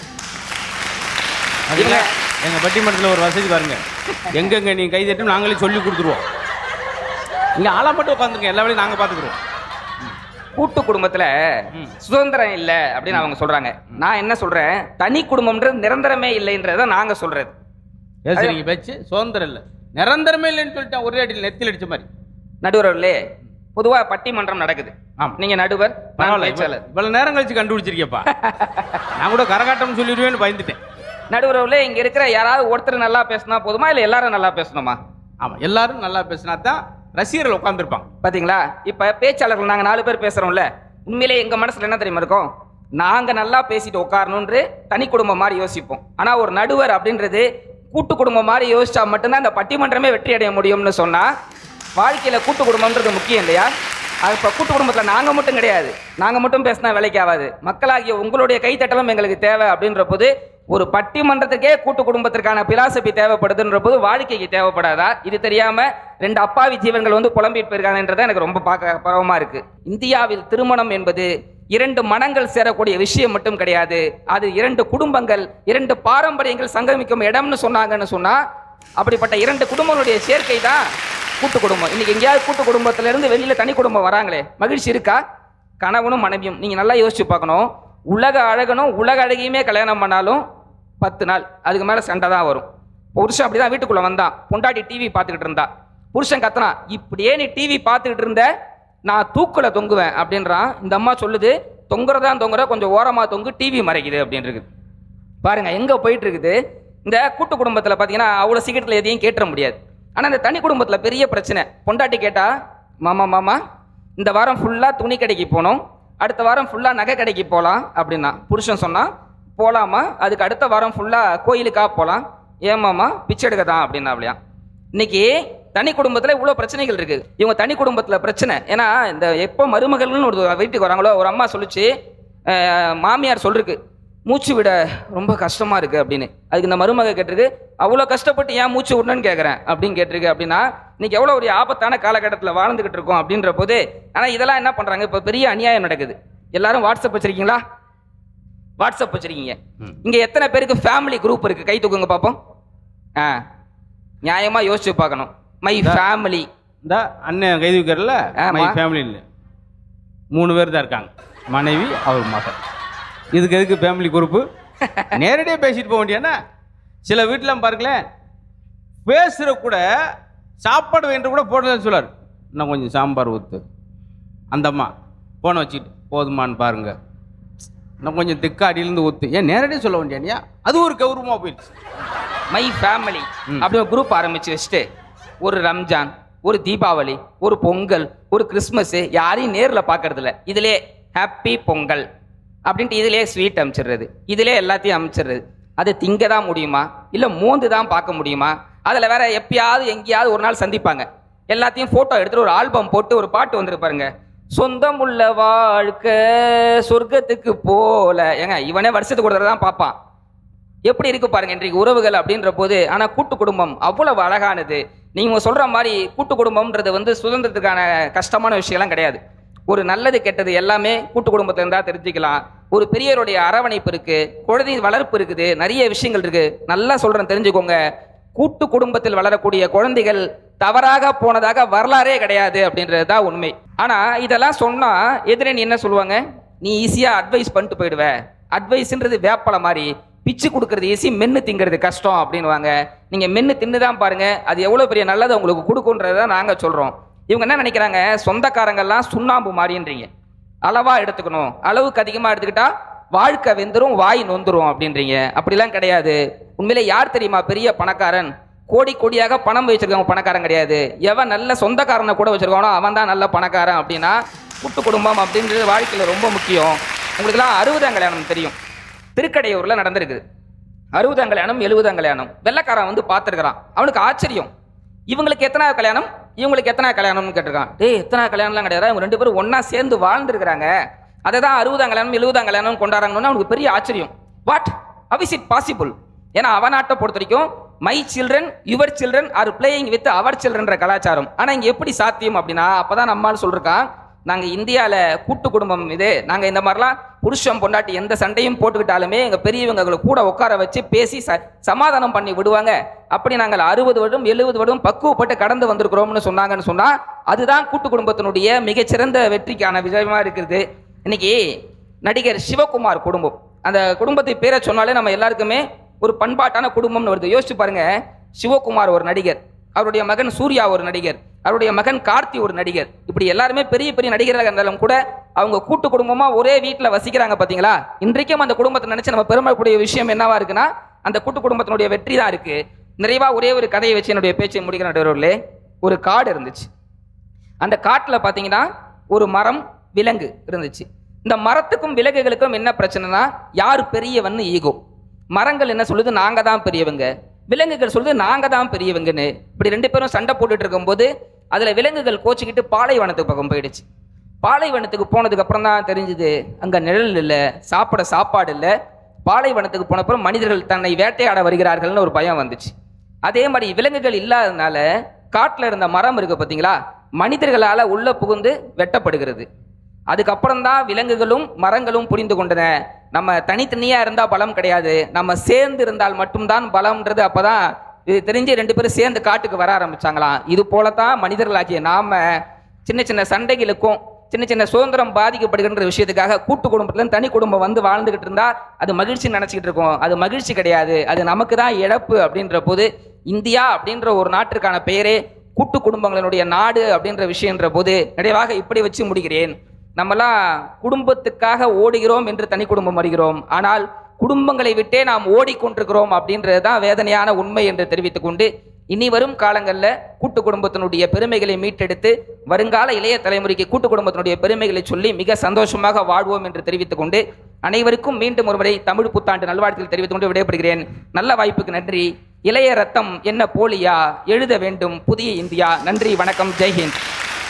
அதுல எங்கள் பட்டிமன்றத்தில் ஒரு வசதி பாருங்க எங்கெங்க நீங்கள் கை தட்டும் நாங்களே சொல்லி கொடுத்துருவோம் இங்கே ஆளா மட்டும் உட்காந்துருங்க எல்லா வேலையும் நாங்கள் பார்த்துக்குறோம் கூட்டு குடும்பத்துல சுதந்திரம் இல்லை அப்படின்னு அவங்க சொல்றாங்க நான் என்ன சொல்றேன் தனி குடும்பம்ன்றது நிரந்தரமே இல்லைன்றதை நாங்க சொல்றது பேசுறீங்க பேச்சு சுதந்திரம் இல்லை நிரந்தரமே இல்லைன்னு சொல்லிட்டேன் ஒரே அடியில் நெத்தியில் அடிச்ச மாதிரி நடுவர்களே பொதுவா பட்டிமன்றம் நடக்குது ஆமா. நீங்க நடுவர் நான் பரவாயில்ல பேச்சாளர் இவ்வளவு- இவ்வளவு நேரம் கழிச்சு கண்டுபிடிச்சிருக்கேப்பா நான் கூட கரகாட்டம் சொல்லிடுவேன்னு பயந்துட்டேன் நடுவரவுல இங்க இருக்கிற யாராவது ஒருத்தர் நல்லா பேசினா போதுமா இல்ல எல்லாரும் நல்லா பேசணுமா ஆமா எல்லாரும் நல்லா பேசினா தான் ரசிகர்கள் உட்காந்துருப்பாங்க பாத்தீங்களா இப்ப பேச்சாளர்கள் நாங்க நாலு பேர் பேசுறோம்ல உண்மையிலே எங்க மனசுல என்ன தெரியுமா இருக்கும் நாங்க நல்லா பேசிட்டு உட்காரணும்ன்று தனி குடும்பம் மாதிரி யோசிப்போம் ஆனா ஒரு நடுவர் அப்படின்றது கூட்டு குடும்பம் மாதிரி யோசிச்சா மட்டும்தான் அந்த பட்டிமன்றமே வெற்றி அடைய முடியும்னு சொன்னா வாழ்க்கையில கூட்டு குடும்பம்ன்றது முக்கியம் இல்லையா அது இப்ப கூட்டு குடும்பத்துல நாங்க மட்டும் கிடையாது நாங்க மட்டும் பேசினா வேலைக்கு ஆகாது மக்களாகிய உங்களுடைய கைத்தட்டலும் எங்களுக்கு தேவை அப்படின்ற போது ஒரு பட்டிமன்றத்துக்கே கூட்டு குடும்பத்திற்கான பிலாசபி தேவைப்படுதுன்ற போது வாழ்க்கைக்கு தேவைப்படாதா இது தெரியாம ரெண்டு அப்பாவி ஜீவன்கள் வந்து புலம்பிட்டு போயிருக்காங்கன்றத எனக்கு ரொம்ப பார்க்க பரவமா இருக்கு இந்தியாவில் திருமணம் என்பது இரண்டு மனங்கள் சேரக்கூடிய விஷயம் மட்டும் கிடையாது அது இரண்டு குடும்பங்கள் இரண்டு பாரம்பரியங்கள் சங்கமிக்கும் இடம்னு சொன்னாங்கன்னு சொன்னா அப்படிப்பட்ட இரண்டு குடும்பங்களுடைய சேர்க்கை தான் கூட்டு குடும்பம் இன்னைக்கு எங்கேயாவது கூட்டு குடும்பத்துல இருந்து வெளியில தனி குடும்பம் வராங்களே மகிழ்ச்சி இருக்கா கணவனும் மனைவியும் நீங்க நல்லா யோசிச்சு பார்க்கணும் உலக அழகனும் உலக அழகியுமே கல்யாணம் பண்ணாலும் பத்து நாள் அதுக்கு மேல சண்டை தான் வரும் புருஷன் அப்படிதான் வீட்டுக்குள்ள வந்தான் பொண்டாட்டி டிவி பார்த்துக்கிட்டு இருந்தா புருஷன் கத்துனா இப்படியே நீ டிவி பார்த்துக்கிட்டு இருந்த நான் தூக்குல தொங்குவேன் அப்படின்றான் இந்த அம்மா சொல்லுது தொங்குறதா தொங்குற கொஞ்சம் ஓரமா தொங்கு டிவி மறைக்குது அப்படின்னு இருக்குது பாருங்க எங்க போயிட்டு இருக்குது இந்த கூட்டு குடும்பத்துல பாத்தீங்கன்னா அவ்வளவு சீக்கிரத்துல எதையும் கேட்டுற முடியாது ஆனா இந்த தனி குடும்பத்துல பெரிய பிரச்சனை பொண்டாட்டி கேட்டா மாமா மாமா இந்த வாரம் ஃபுல்லா துணி கடைக்கு போகணும் அடுத்த வாரம் ஃபுல்லா நகை கடைக்கு போகலாம் அப்படின்னா புருஷன் சொன்னா போலாமா அதுக்கு அடுத்த வாரம் ஃபுல்லா கோயிலுக்கா போகலாம் ஏமாமா பிச்சை எடுக்க தான் அப்படின்னா இன்னைக்கு தனி குடும்பத்துல இவ்வளவு பிரச்சனைகள் இருக்கு இவங்க தனி குடும்பத்துல பிரச்சனை ஏன்னா இந்த எப்போ மருமகள்னு ஒரு வீட்டுக்கு வராங்களோ ஒரு அம்மா சொல்லுச்சு அஹ், மாமியார் சொல்லிருக்கு மூச்சு விட ரொம்ப கஷ்டமா இருக்கு அப்படின்னு அதுக்கு இந்த மருமக கேட்டிருக்கு அவ்வளோ கஷ்டப்பட்டு ஏன் மூச்சு விடணும்னு கேட்குறேன் அப்படின்னு கேட்டிருக்கு அப்படின்னா இன்னைக்கு எவ்வளோ ஒரு ஆபத்தான காலகட்டத்தில் வாழ்ந்துகிட்டு இருக்கோம் அப்படின்ற போது ஆனால் இதெல்லாம் என்ன பண்றாங்க இப்போ பெரிய அநியாயம் நடக்குது எல்லாரும் வாட்ஸ்அப் வச்சிருக்கீங்களா வாட்ஸ்அப் வச்சிருக்கீங்க ம். இங்க எத்தனை பேருக்கு ஃபேமிலி குரூப் இருக்கு கை தூக்குங்க பார்ப்போம் ஆ நியாயமா யோசிச்சு பார்க்கணும் மை ஃபேமிலி இந்த அண்ணன் கைது வைக்கிறல ஆமா. மை ஃபேமிலியில் மூணு பேர் தான் இருக்காங்க மனைவி அவர் மகன் இதுக்கு எதுக்கு ஃபேமிலி குரூப்பு நேரடியாக பேசிட்டு போக வேண்டியானே சில வீட்டில் பாருங்களேன் பேசுகிற கூட சாப்பாடு வேண்டு கூட போடலன்னு சொல்லார் இன்னும் கொஞ்சம் சாம்பார் ஊற்று அந்த அம்மா போனை வச்சுட்டு போதுமான்னு பாருங்க இன்னும் கொஞ்சம் திக்கா அடியிலேருந்து ஊற்று ஏன் நேரடியாக சொல்ல வேண்டியானியா அது ஒரு கௌரவமாக போயிடுச்சு மை ஃபேமிலி ம். அப்படி ஒரு குரூப் ஆரம்பிச்சு வச்சுட்டு ஒரு ரம்ஜான் ஒரு தீபாவளி ஒரு பொங்கல் ஒரு கிறிஸ்மஸ் யாரையும் நேர்ல பார்க்கறது இல்ல இதுலே ஹாப்பி பொங்கல் அப்படின்ட்டு இதுலயே ஸ்வீட் அனுப்பிச்சிடுறது இதுலயே எல்லாத்தையும் அனுப்பிச்சிடுறது அது திங்க தான் முடியுமா இல்ல மோந்து தான் பார்க்க முடியுமா அதுல வேற எப்பயாவது எங்கேயாவது ஒரு நாள் சந்திப்பாங்க எல்லாத்தையும் போட்டோ எடுத்துட்டு ஒரு ஆல்பம் போட்டு ஒரு பாட்டு வந்துருக்கு பாருங்க சொந்தம் உள்ள வாழ்க்கை சொர்க்கத்துக்கு போல ஏங்க இவனே வருஷத்துக்கு ஒரு தடவை தான் பார்ப்பான் எப்படி இருக்கு பாருங்க இன்றைக்கு உறவுகள் அப்படின்ற போது ஆனா கூட்டு குடும்பம் அவ்வளவு அழகானது நீங்க சொல்ற மாதிரி கூட்டு குடும்பம்ன்றது வந்து சுதந்திரத்துக்கான கஷ்டமான விஷயம்லாம் கிடையாது ஒரு நல்லது கெட்டது எல்லாமே கூட்டு குடும்பத்துல இருந்தா தெரிஞ்சுக்கலாம் ஒரு பெரியவருடைய அரவணைப்பு இருக்கு குழந்தை வளர்ப்பு இருக்குது நிறைய விஷயங்கள் இருக்கு நல்லா சொல்றேன் தெரிஞ்சுக்கோங்க கூட்டு குடும்பத்தில் வளரக்கூடிய குழந்தைகள் தவறாக போனதாக வரலாறே கிடையாது அப்படின்றது தான் உண்மை ஆனா இதெல்லாம் சொன்னா எதிரணி என்ன சொல்லுவாங்க நீ ஈஸியா அட்வைஸ் பண்ணிட்டு போயிடுவ அட்வைஸ்ன்றது வேப்பலை மாதிரி பிச்சு கொடுக்கறது ஈஸி மென்னு திங்கிறது கஷ்டம் அப்படின்னுவாங்க நீங்க மென்னு தின்னு தான் பாருங்க அது எவ்வளவு பெரிய நல்லது உங்களுக்கு கொடுக்குன்றத நாங்க சொல்றோம் இவங்க என்ன நினைக்கிறாங்க சொந்தக்காரங்கெல்லாம் சுண்ணாம்பு மாதிரின்றீங்க அளவா எடுத்துக்கணும் அளவுக்கு அதிகமா எடுத்துக்கிட்டா வாழ்க்கை வெந்துரும் வாய் நொந்துரும் அப்படின்றீங்க அப்படிலாம் கிடையாது உண்மையிலே யார் தெரியுமா பெரிய பணக்காரன் கோடி கோடியாக பணம் வச்சிருக்கவங்க பணக்காரன் கிடையாது எவன் நல்ல சொந்தக்காரனை கூட வச்சிருக்கானோ அவன் தான் நல்ல பணக்காரன் அப்படின்னா கூட்டு குடும்பம் அப்படின்றது வாழ்க்கையில ரொம்ப முக்கியம் உங்களுக்குலாம் அறுபதாம் கல்யாணம் தெரியும் திருக்கடையூர்ல நடந்திருக்கு அறுபதாம் கல்யாணம் எழுபதாம் கல்யாணம் வெள்ளைக்காரன் வந்து பார்த்துருக்கிறான் அவனுக்கு ஆச்சரியம் இவங்களுக்கு எத்தனை கல்யாணம் இவங்களுக்கு எத்தனை கல்யாணம்னு கேட்டிருக்கான் டேய் எத்தனை கல்யாணம்லாம் கிடையாது இவங்க ரெண்டு பேரும் ஒண்ணா சேர்ந்து வாழ்ந்துருக்கிறாங்க அதை தான் அறுபதாம் கல்யாணம் எழுபதாம் கல்யாணம் கொண்டாடுறாங்கன்னு அவனுக்கு பெரிய ஆச்சரியம் what how is it possible ஏன்னா அவன் நாட்டை பொறுத்த வரைக்கும் my children your children are playing with our சில்ட்ரன்ற கலாச்சாரம் ஆனா இங்க எப்படி சாத்தியம் அப்படின்னா அப்பதான் நம்மால் சொல்றான் நாங்க இந்தியால கூட்டு குடும்பம் இது நாங்க இந்த மாதிரிலாம் புருஷன் பொண்டாட்டி எந்த சண்டையும் போட்டுக்கிட்டாலுமே எங்க பெரியவங்களை கூட உட்கார வச்சு பேசி ச- சமாதானம் பண்ணி விடுவாங்க அப்படி நாங்கள் அறுபது வருடம் எழுபது வருடம் பக்குவப்பட்டு கடந்து வந்திருக்கிறோம்னு சொன்னாங்கன்னு சொன்னா அதுதான் கூட்டு குடும்பத்தினுடைய மிகச்சிறந்த வெற்றிக்கான விஷயமா இருக்குது இன்னைக்கு நடிகர் சிவகுமார் குடும்பம் அந்த குடும்பத்தை பேரை சொன்னாலே நம்ம எல்லாருக்குமே ஒரு பண்பாட்டான குடும்பம்னு வருது யோசிச்சு பாருங்க சிவகுமார் ஒரு நடிகர் அவருடைய மகன் சூர்யா ஒரு நடிகர் அவருடைய மகன் கார்த்தி ஒரு நடிகர் இப்படி எல்லாருமே பெரிய பெரிய நடிகர்களாக இருந்தாலும் கூட அவங்க கூட்டு குடும்பமா ஒரே வீட்டில் வசிக்கிறாங்க பாத்தீங்களா இன்றைக்கும் அந்த குடும்பத்தை நினைச்சு நம்ம பெருமைக்கூடிய விஷயம் என்னவா இருக்குன்னா அந்த கூட்டு குடும்பத்தினுடைய வெற்றி தான் இருக்கு நிறைவா ஒரே ஒரு கதையை வச்சு என்னுடைய பேச்சை முடிக்கிற நடுவர்களே ஒரு காடு இருந்துச்சு அந்த காட்டில் பார்த்தீங்கன்னா ஒரு மரம் விலங்கு இருந்துச்சு இந்த மரத்துக்கும் விலங்குகளுக்கும் என்ன பிரச்சனைனா யார் பெரியவன்னு ஈகோ மரங்கள் என்ன சொல்லுது நாங்க தான் பெரியவங்க விலங்குகள் சொல்லுது நாங்க தான் பெரியவங்கன்னு இப்படி ரெண்டு பேரும் சண்டை போட்டுட்டு இருக்கும்போது அதுல விலங்குகள் கோச்சிக்கிட்டு பாலைவனத்துக்கு பக்கம் போயிடுச்சு பாலைவனத்துக்கு போனதுக்கு அப்புறம் தான் தெரிஞ்சுது அங்க நிழல் இல்லை சாப்பிட சாப்பாடு இல்லை பாலைவனத்துக்கு போனப்புறம் மனிதர்கள் தன்னை வேட்டையாட வருகிறார்கள்னு ஒரு பயம் வந்துச்சு அதே மாதிரி விலங்குகள் இல்லாததுனால காட்டுல இருந்த மரம் இருக்கு பாத்தீங்களா மனிதர்களால உள்ள புகுந்து வெட்டப்படுகிறது அதுக்கப்புறம் தான் விலங்குகளும் மரங்களும் புரிந்து கொண்டன நம்ம தனித்தனியா இருந்தா பலம் கிடையாது நம்ம சேர்ந்து இருந்தால் மட்டும்தான் பலம்ன்றது அப்பதான் இது தெரிஞ்சு ரெண்டு பேரும் சேர்ந்து காட்டுக்கு வர ஆரம்பிச்சாங்களாம் இது போலத்தான் மனிதர்களாகிய நாம சின்ன சின்ன சண்டைகளுக்கும் சின்ன சின்ன சுதந்திரம் பாதிக்கப்படுகின்ற விஷயத்துக்காக கூட்டு குடும்பத்துல இருந்து தனி குடும்பம் வந்து வாழ்ந்துகிட்டு இருந்தா அது மகிழ்ச்சி நினைச்சிக்கிட்டு இருக்கோம் அது மகிழ்ச்சி கிடையாது அது நமக்கு தான் இழப்பு அப்படின்ற போது இந்தியா அப்படின்ற ஒரு நாட்டிற்கான பெயரே கூட்டு குடும்பங்களினுடைய நாடு அப்படின்ற விஷயன்ற போது நிறைவாக இப்படி வச்சு முடிக்கிறேன் நம்மலாம் குடும்பத்துக்காக ஓடுகிறோம் என்று தனி குடும்பம் வருகிறோம் ஆனால் குடும்பங்களை விட்டே நாம் ஓடிக்கொண்டிருக்கிறோம் அப்படின்றது தான் வேதனையான உண்மை என்று தெரிவித்துக் கொண்டு இனி வரும் காலங்களில் கூட்டு குடும்பத்தினுடைய பெருமைகளை மீட்டெடுத்து வருங்கால இளைய தலைமுறைக்கு கூட்டு குடும்பத்தினுடைய பெருமைகளை சொல்லி மிக சந்தோஷமாக வாழ்வோம் என்று தெரிவித்துக் கொண்டு அனைவருக்கும் மீண்டும் ஒருமுறை தமிழ் புத்தாண்டு நல்வாழ்த்துக்கள் தெரிவித்துக் கொண்டு விடைபெறுகிறேன் நல்ல வாய்ப்புக்கு நன்றி இளைய ரத்தம் என்ன போலியா எழுத வேண்டும் புதிய இந்தியா நன்றி வணக்கம் ஜெய்ஹிந்த்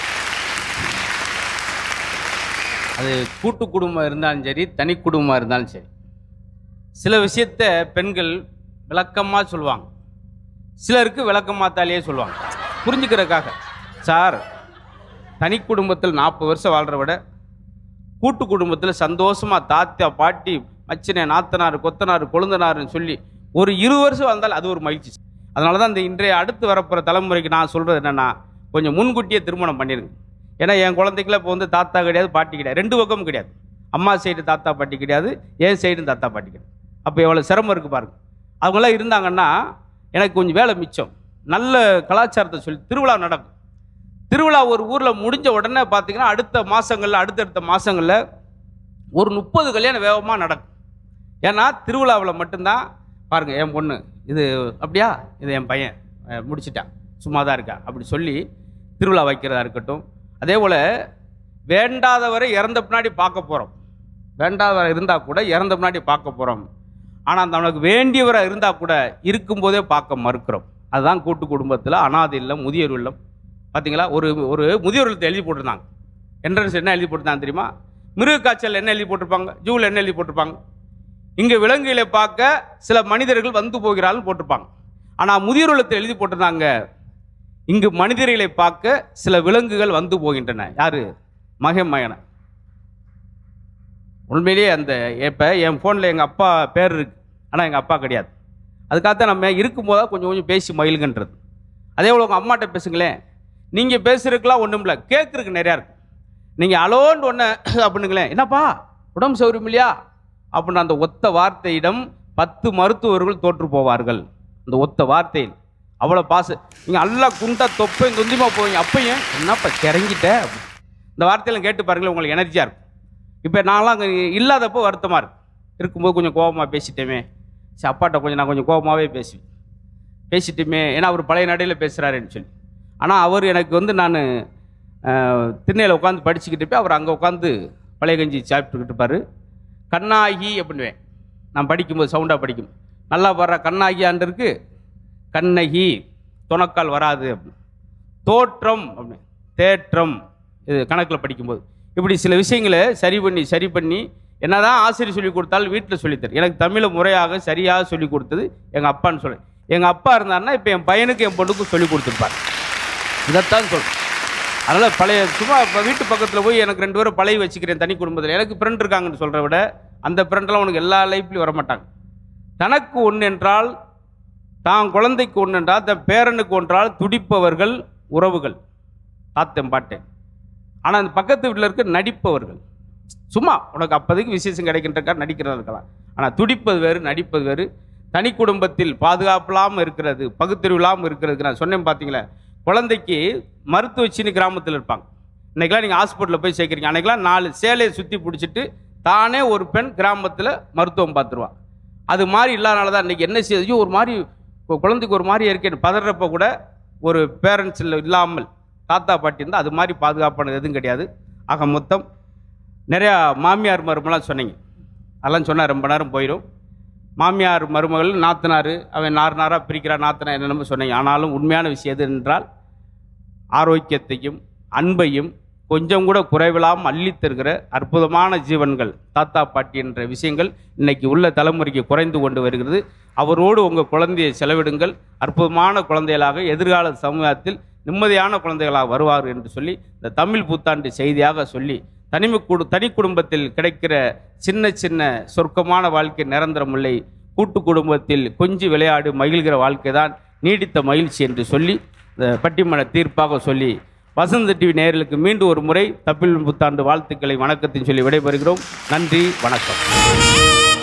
அது கூட்டு குடும்பம் இருந்தாலும் சரி தனி குடும்பம் இருந்தாலும் சரி சில விஷயத்த பெண்கள் விளக்கமாக சொல்லுவாங்க சிலருக்கு விளக்கமாத்தாலேயே சொல்லுவாங்க புரிஞ்சுக்கிறதுக்காக சார் தனி குடும்பத்தில் நாற்பது வருஷம் வாழ்கிற விட கூட்டு குடும்பத்தில் சந்தோஷமாக தாத்தா பாட்டி மச்சினே நாத்தனார் கொத்தனார் கொழுந்தனார்னு சொல்லி ஒரு இரு வருஷம் வாழ்ந்தால் அது ஒரு மகிழ்ச்சி அதனால தான் இந்த இன்றைய அடுத்து வரப்போகிற தலைமுறைக்கு நான் சொல்கிறது என்னென்னா கொஞ்சம் முன்கூட்டியே திருமணம் பண்ணிடுங்க ஏன்னா என் குழந்தைக்குலாம் இப்போ வந்து தாத்தா கிடையாது பாட்டி கிடையாது ரெண்டு பக்கமும் கிடையாது அம்மா சைடு தாத்தா பாட்டி கிடையாது என் சைடும் தாத்தா பாட்டி கிடையாது அப்போ எவ்வளோ சிரமம் இருக்குது பாருங்க அவங்களாம் இருந்தாங்கன்னா எனக்கு கொஞ்சம் வேலை மிச்சம் நல்ல கலாச்சாரத்தை சொல்லி திருவிழா நடக்கும் திருவிழா ஒரு ஊரில் முடிஞ்ச உடனே பார்த்தீங்கன்னா அடுத்த மாதங்களில் அடுத்தடுத்த மாதங்களில் ஒரு முப்பது கல்யாணம் வேகமாக நடக்கும் ஏன்னா திருவிழாவில் மட்டும்தான் பாருங்க என் பொண்ணு இது அப்படியா இது என் பையன் அஹ் முடிச்சிட்டான் சும்மா தான் இருக்கா அப்படி சொல்லி திருவிழா வைக்கிறதா இருக்கட்டும் அதே போல் வேண்டாதவரை இறந்த பின்னாடி பார்க்க போகிறோம் வேண்டாதவரை இருந்தால் கூட இறந்த பின்னாடி பார்க்க போகிறோம் ஆனால் நமக்கு வேண்டியவரை இருந்தால் கூட இருக்கும்போதே பார்க்க மறுக்கிறோம் அதுதான் கூட்டு குடும்பத்தில் அனாதை இல்லம் முதியோர் இல்லம் பார்த்தீங்களா ஒரு ஒரு முதியோர் இல்லத்தை எழுதி போட்டிருந்தாங்க என்ட்ரன்ஸ் என்ன எழுதி போட்டிருந்தாங்க தெரியுமா மிருக காய்ச்சல் என்ன எழுதி போட்டிருப்பாங்க ஜூவில் என்ன எழுதி போட்டிருப்பாங்க இங்கே விலங்குகளை பார்க்க சில மனிதர்கள் வந்து போகிறார்கள் போட்டிருப்பாங்க ஆனால் முதியோர் இல்லத்தில் எழுதி போட்டிருந்தாங்க இங்கு மனிதர்களை பார்க்க சில விலங்குகள் வந்து போகின்றன யாரு மகன் மகனை உண்மையிலேயே அந்த இப்போ என் ஃபோனில் எங்கள் அப்பா பேர் இருக்கு ஆனால் எங்கள் அப்பா கிடையாது அதுக்காகத்தான் நம்ம இருக்கும்போதா கொஞ்சம் கொஞ்சம் பேசி மயிலுங்கன்றது அதே போல் உங்கள் அம்மாட்ட பேசுங்களேன் நீங்கள் பேசுறதுக்கெலாம் ஒன்றும் இல்லை கேட்குறதுக்கு நிறையா இருக்கு நீங்கள் அலோன்னு ஒன்று அப்படிங்களேன் என்னப்பா உடம்பு சௌரியம் இல்லையா அப்படின்னு அந்த ஒத்த வார்த்தையிடம் பத்து மருத்துவர்கள் தோற்று போவார்கள் அந்த ஒத்த வார்த்தையில் அவ்வளோ பாச நீங்கள் நல்லா குண்டா தொப்பையும் துந்தியமாக போவீங்க அப்பையும் என்னப்பா கிறங்கிட்ட இந்த வார்த்தையெல்லாம் கேட்டு பாருங்களேன் உங்களுக்கு எனர்ஜியாக இருக்கும் இப்போ நான்லாம் அங்கே இல்லாதப்போ வருத்தமாக இருக்கு இருக்கும்போது கொஞ்சம் கோபமாக பேசிட்டேமே சரி அப்பாட்ட கொஞ்சம் நான் கொஞ்சம் கோபமாகவே பேசுவேன் பேசிட்டுமே ஏன்னா அவர் பழைய நடையில் பேசுகிறாருன்னு சொல்லி ஆனால் அவர் எனக்கு வந்து நான் திண்ணையில் உட்காந்து படிச்சுக்கிட்டு போய் அவர் அங்கே உட்காந்து பழைய கஞ்சி சாப்பிட்டுக்கிட்டு இருப்பார் கண்ணாகி அப்படின்னுவேன் நான் படிக்கும்போது சவுண்டாக படிக்கும் நல்லா வர்ற கண்ணாகியான் இருக்கு கண்ணகி துணக்கால் வராது அப்படின்னு தோற்றம் அப்படின்னு தேற்றம் இது கணக்கில் படிக்கும்போது இப்படி சில விஷயங்களை சரி பண்ணி சரி பண்ணி என்னதான் ஆசிரியர் சொல்லி கொடுத்தாலும் வீட்டில் சொல்லித்தரு எனக்கு தமிழை முறையாக சரியாக சொல்லி கொடுத்தது எங்கள் அப்பான்னு சொல்லு எங்கள் அப்பா இருந்தாருன்னா இப்போ என் பையனுக்கு என் பொண்ணுக்கும் சொல்லி கொடுத்துருப்பார் இதைத்தான் சொல்றேன் அதனால் பழைய சும்மா இப்போ வீட்டு பக்கத்தில் போய் எனக்கு ரெண்டு பேரும் பழைய வச்சுக்கிறேன் தனி குடும்பத்தில் எனக்கு ஃப்ரெண்ட் இருக்காங்கன்னு சொல்கிறத விட அந்த ஃப்ரெண்டெல்லாம் உனக்கு எல்லா லைஃப்லையும் வரமாட்டாங்க தனக்கு ஒன்று என்றால் தான் குழந்தைக்கு ஒன்று என்றால் தன் பேரனுக்கு ஒன்றால் துடிப்பவர்கள் உறவுகள் தாத்தன் பாட்டேன் ஆனால் அந்த பக்கத்து வீட்டில் இருக்க நடிப்பவர்கள் சும்மா உனக்கு அப்போதைக்கு விசேஷம் கிடைக்கின்றக்கா நடிக்கிறதா இருக்கலாம் ஆனால் துடிப்பது வேறு நடிப்பது வேறு தனி குடும்பத்தில் பாதுகாப்பில்லாமல் இருக்கிறது பகுத்தறிவில்லாமல் இருக்கிறதுக்கு நான் சொன்னேன் பார்த்தீங்களா குழந்தைக்கு மருத்துவச்சின்னு கிராமத்தில் இருப்பாங்க இன்னைக்கெல்லாம் நீங்கள் ஹாஸ்பிட்டலில் போய் சேர்க்குறீங்க அன்னைக்கெல்லாம் நாலு சேலையை சுற்றி பிடிச்சிட்டு தானே ஒரு பெண் கிராமத்தில் மருத்துவம் பார்த்துருவா அது மாதிரி இல்லாதனால தான் இன்றைக்கி என்ன செய்யுது ஐயோ, ஒரு மாதிரி கு- குழந்தைக்கு ஒரு மாதிரி இருக்கேன்னு பதறப்ப கூட ஒரு பேரண்ட்ஸில் இல்லாமல் தாத்தா பாட்டி இருந்தால் அது மாதிரி பாதுகாப்பானது எதுவும் கிடையாது ஆக மொத்தம் நிறையா மாமியார் மருமலாம் சொன்னீங்க அதெல்லாம் சொன்னால் ரொம்ப நேரம் போயிடும் மாமியார் மருமகள் நாத்தனார் அவன் நார் நாராக பிரிக்கிறா நாத்தனா என்னென்னமோ சொன்னீங்க ஆனாலும் உண்மையான விஷயம் எது என்றால் ஆரோக்கியத்தையும் அன்பையும் கொஞ்சம் கூட குறைவில்லாமல் அள்ளித் தருகிற அற்புதமான ஜீவன்கள் தாத்தா பாட்டி என்ற விஷயங்கள் இன்னைக்கு உள்ள தலைமுறைக்கு குறைந்து கொண்டு வருகிறது அவரோடு உங்கள் குழந்தையை செலவிடுங்கள் அற்புதமான குழந்தைகளாக எதிர்கால சமூகத்தில் நிம்மதியான குழந்தைகளாக வருவார் என்று சொல்லி இந்த தமிழ் புத்தாண்டு செய்தியாக சொல்லி தனிமை குடு தனி குடும்பத்தில் கிடைக்கிற சின்ன சின்ன சொர்க்கமான வாழ்க்கை நிரந்தரமில்லை கூட்டு குடும்பத்தில் கொஞ்சி விளையாடு மகிழ்கிற வாழ்க்கை தான் நீடித்த மகிழ்ச்சி என்று சொல்லி இந்த பட்டிமன்ற தீர்ப்பாக சொல்லி வசந்த டிவி நேயர்களுக்கு மீண்டும் ஒரு முறை தமிழ் புத்தாண்டு வாழ்த்துக்களை வணக்கத்தையும் சொல்லி விடைபெறுகிறோம் நன்றி வணக்கம்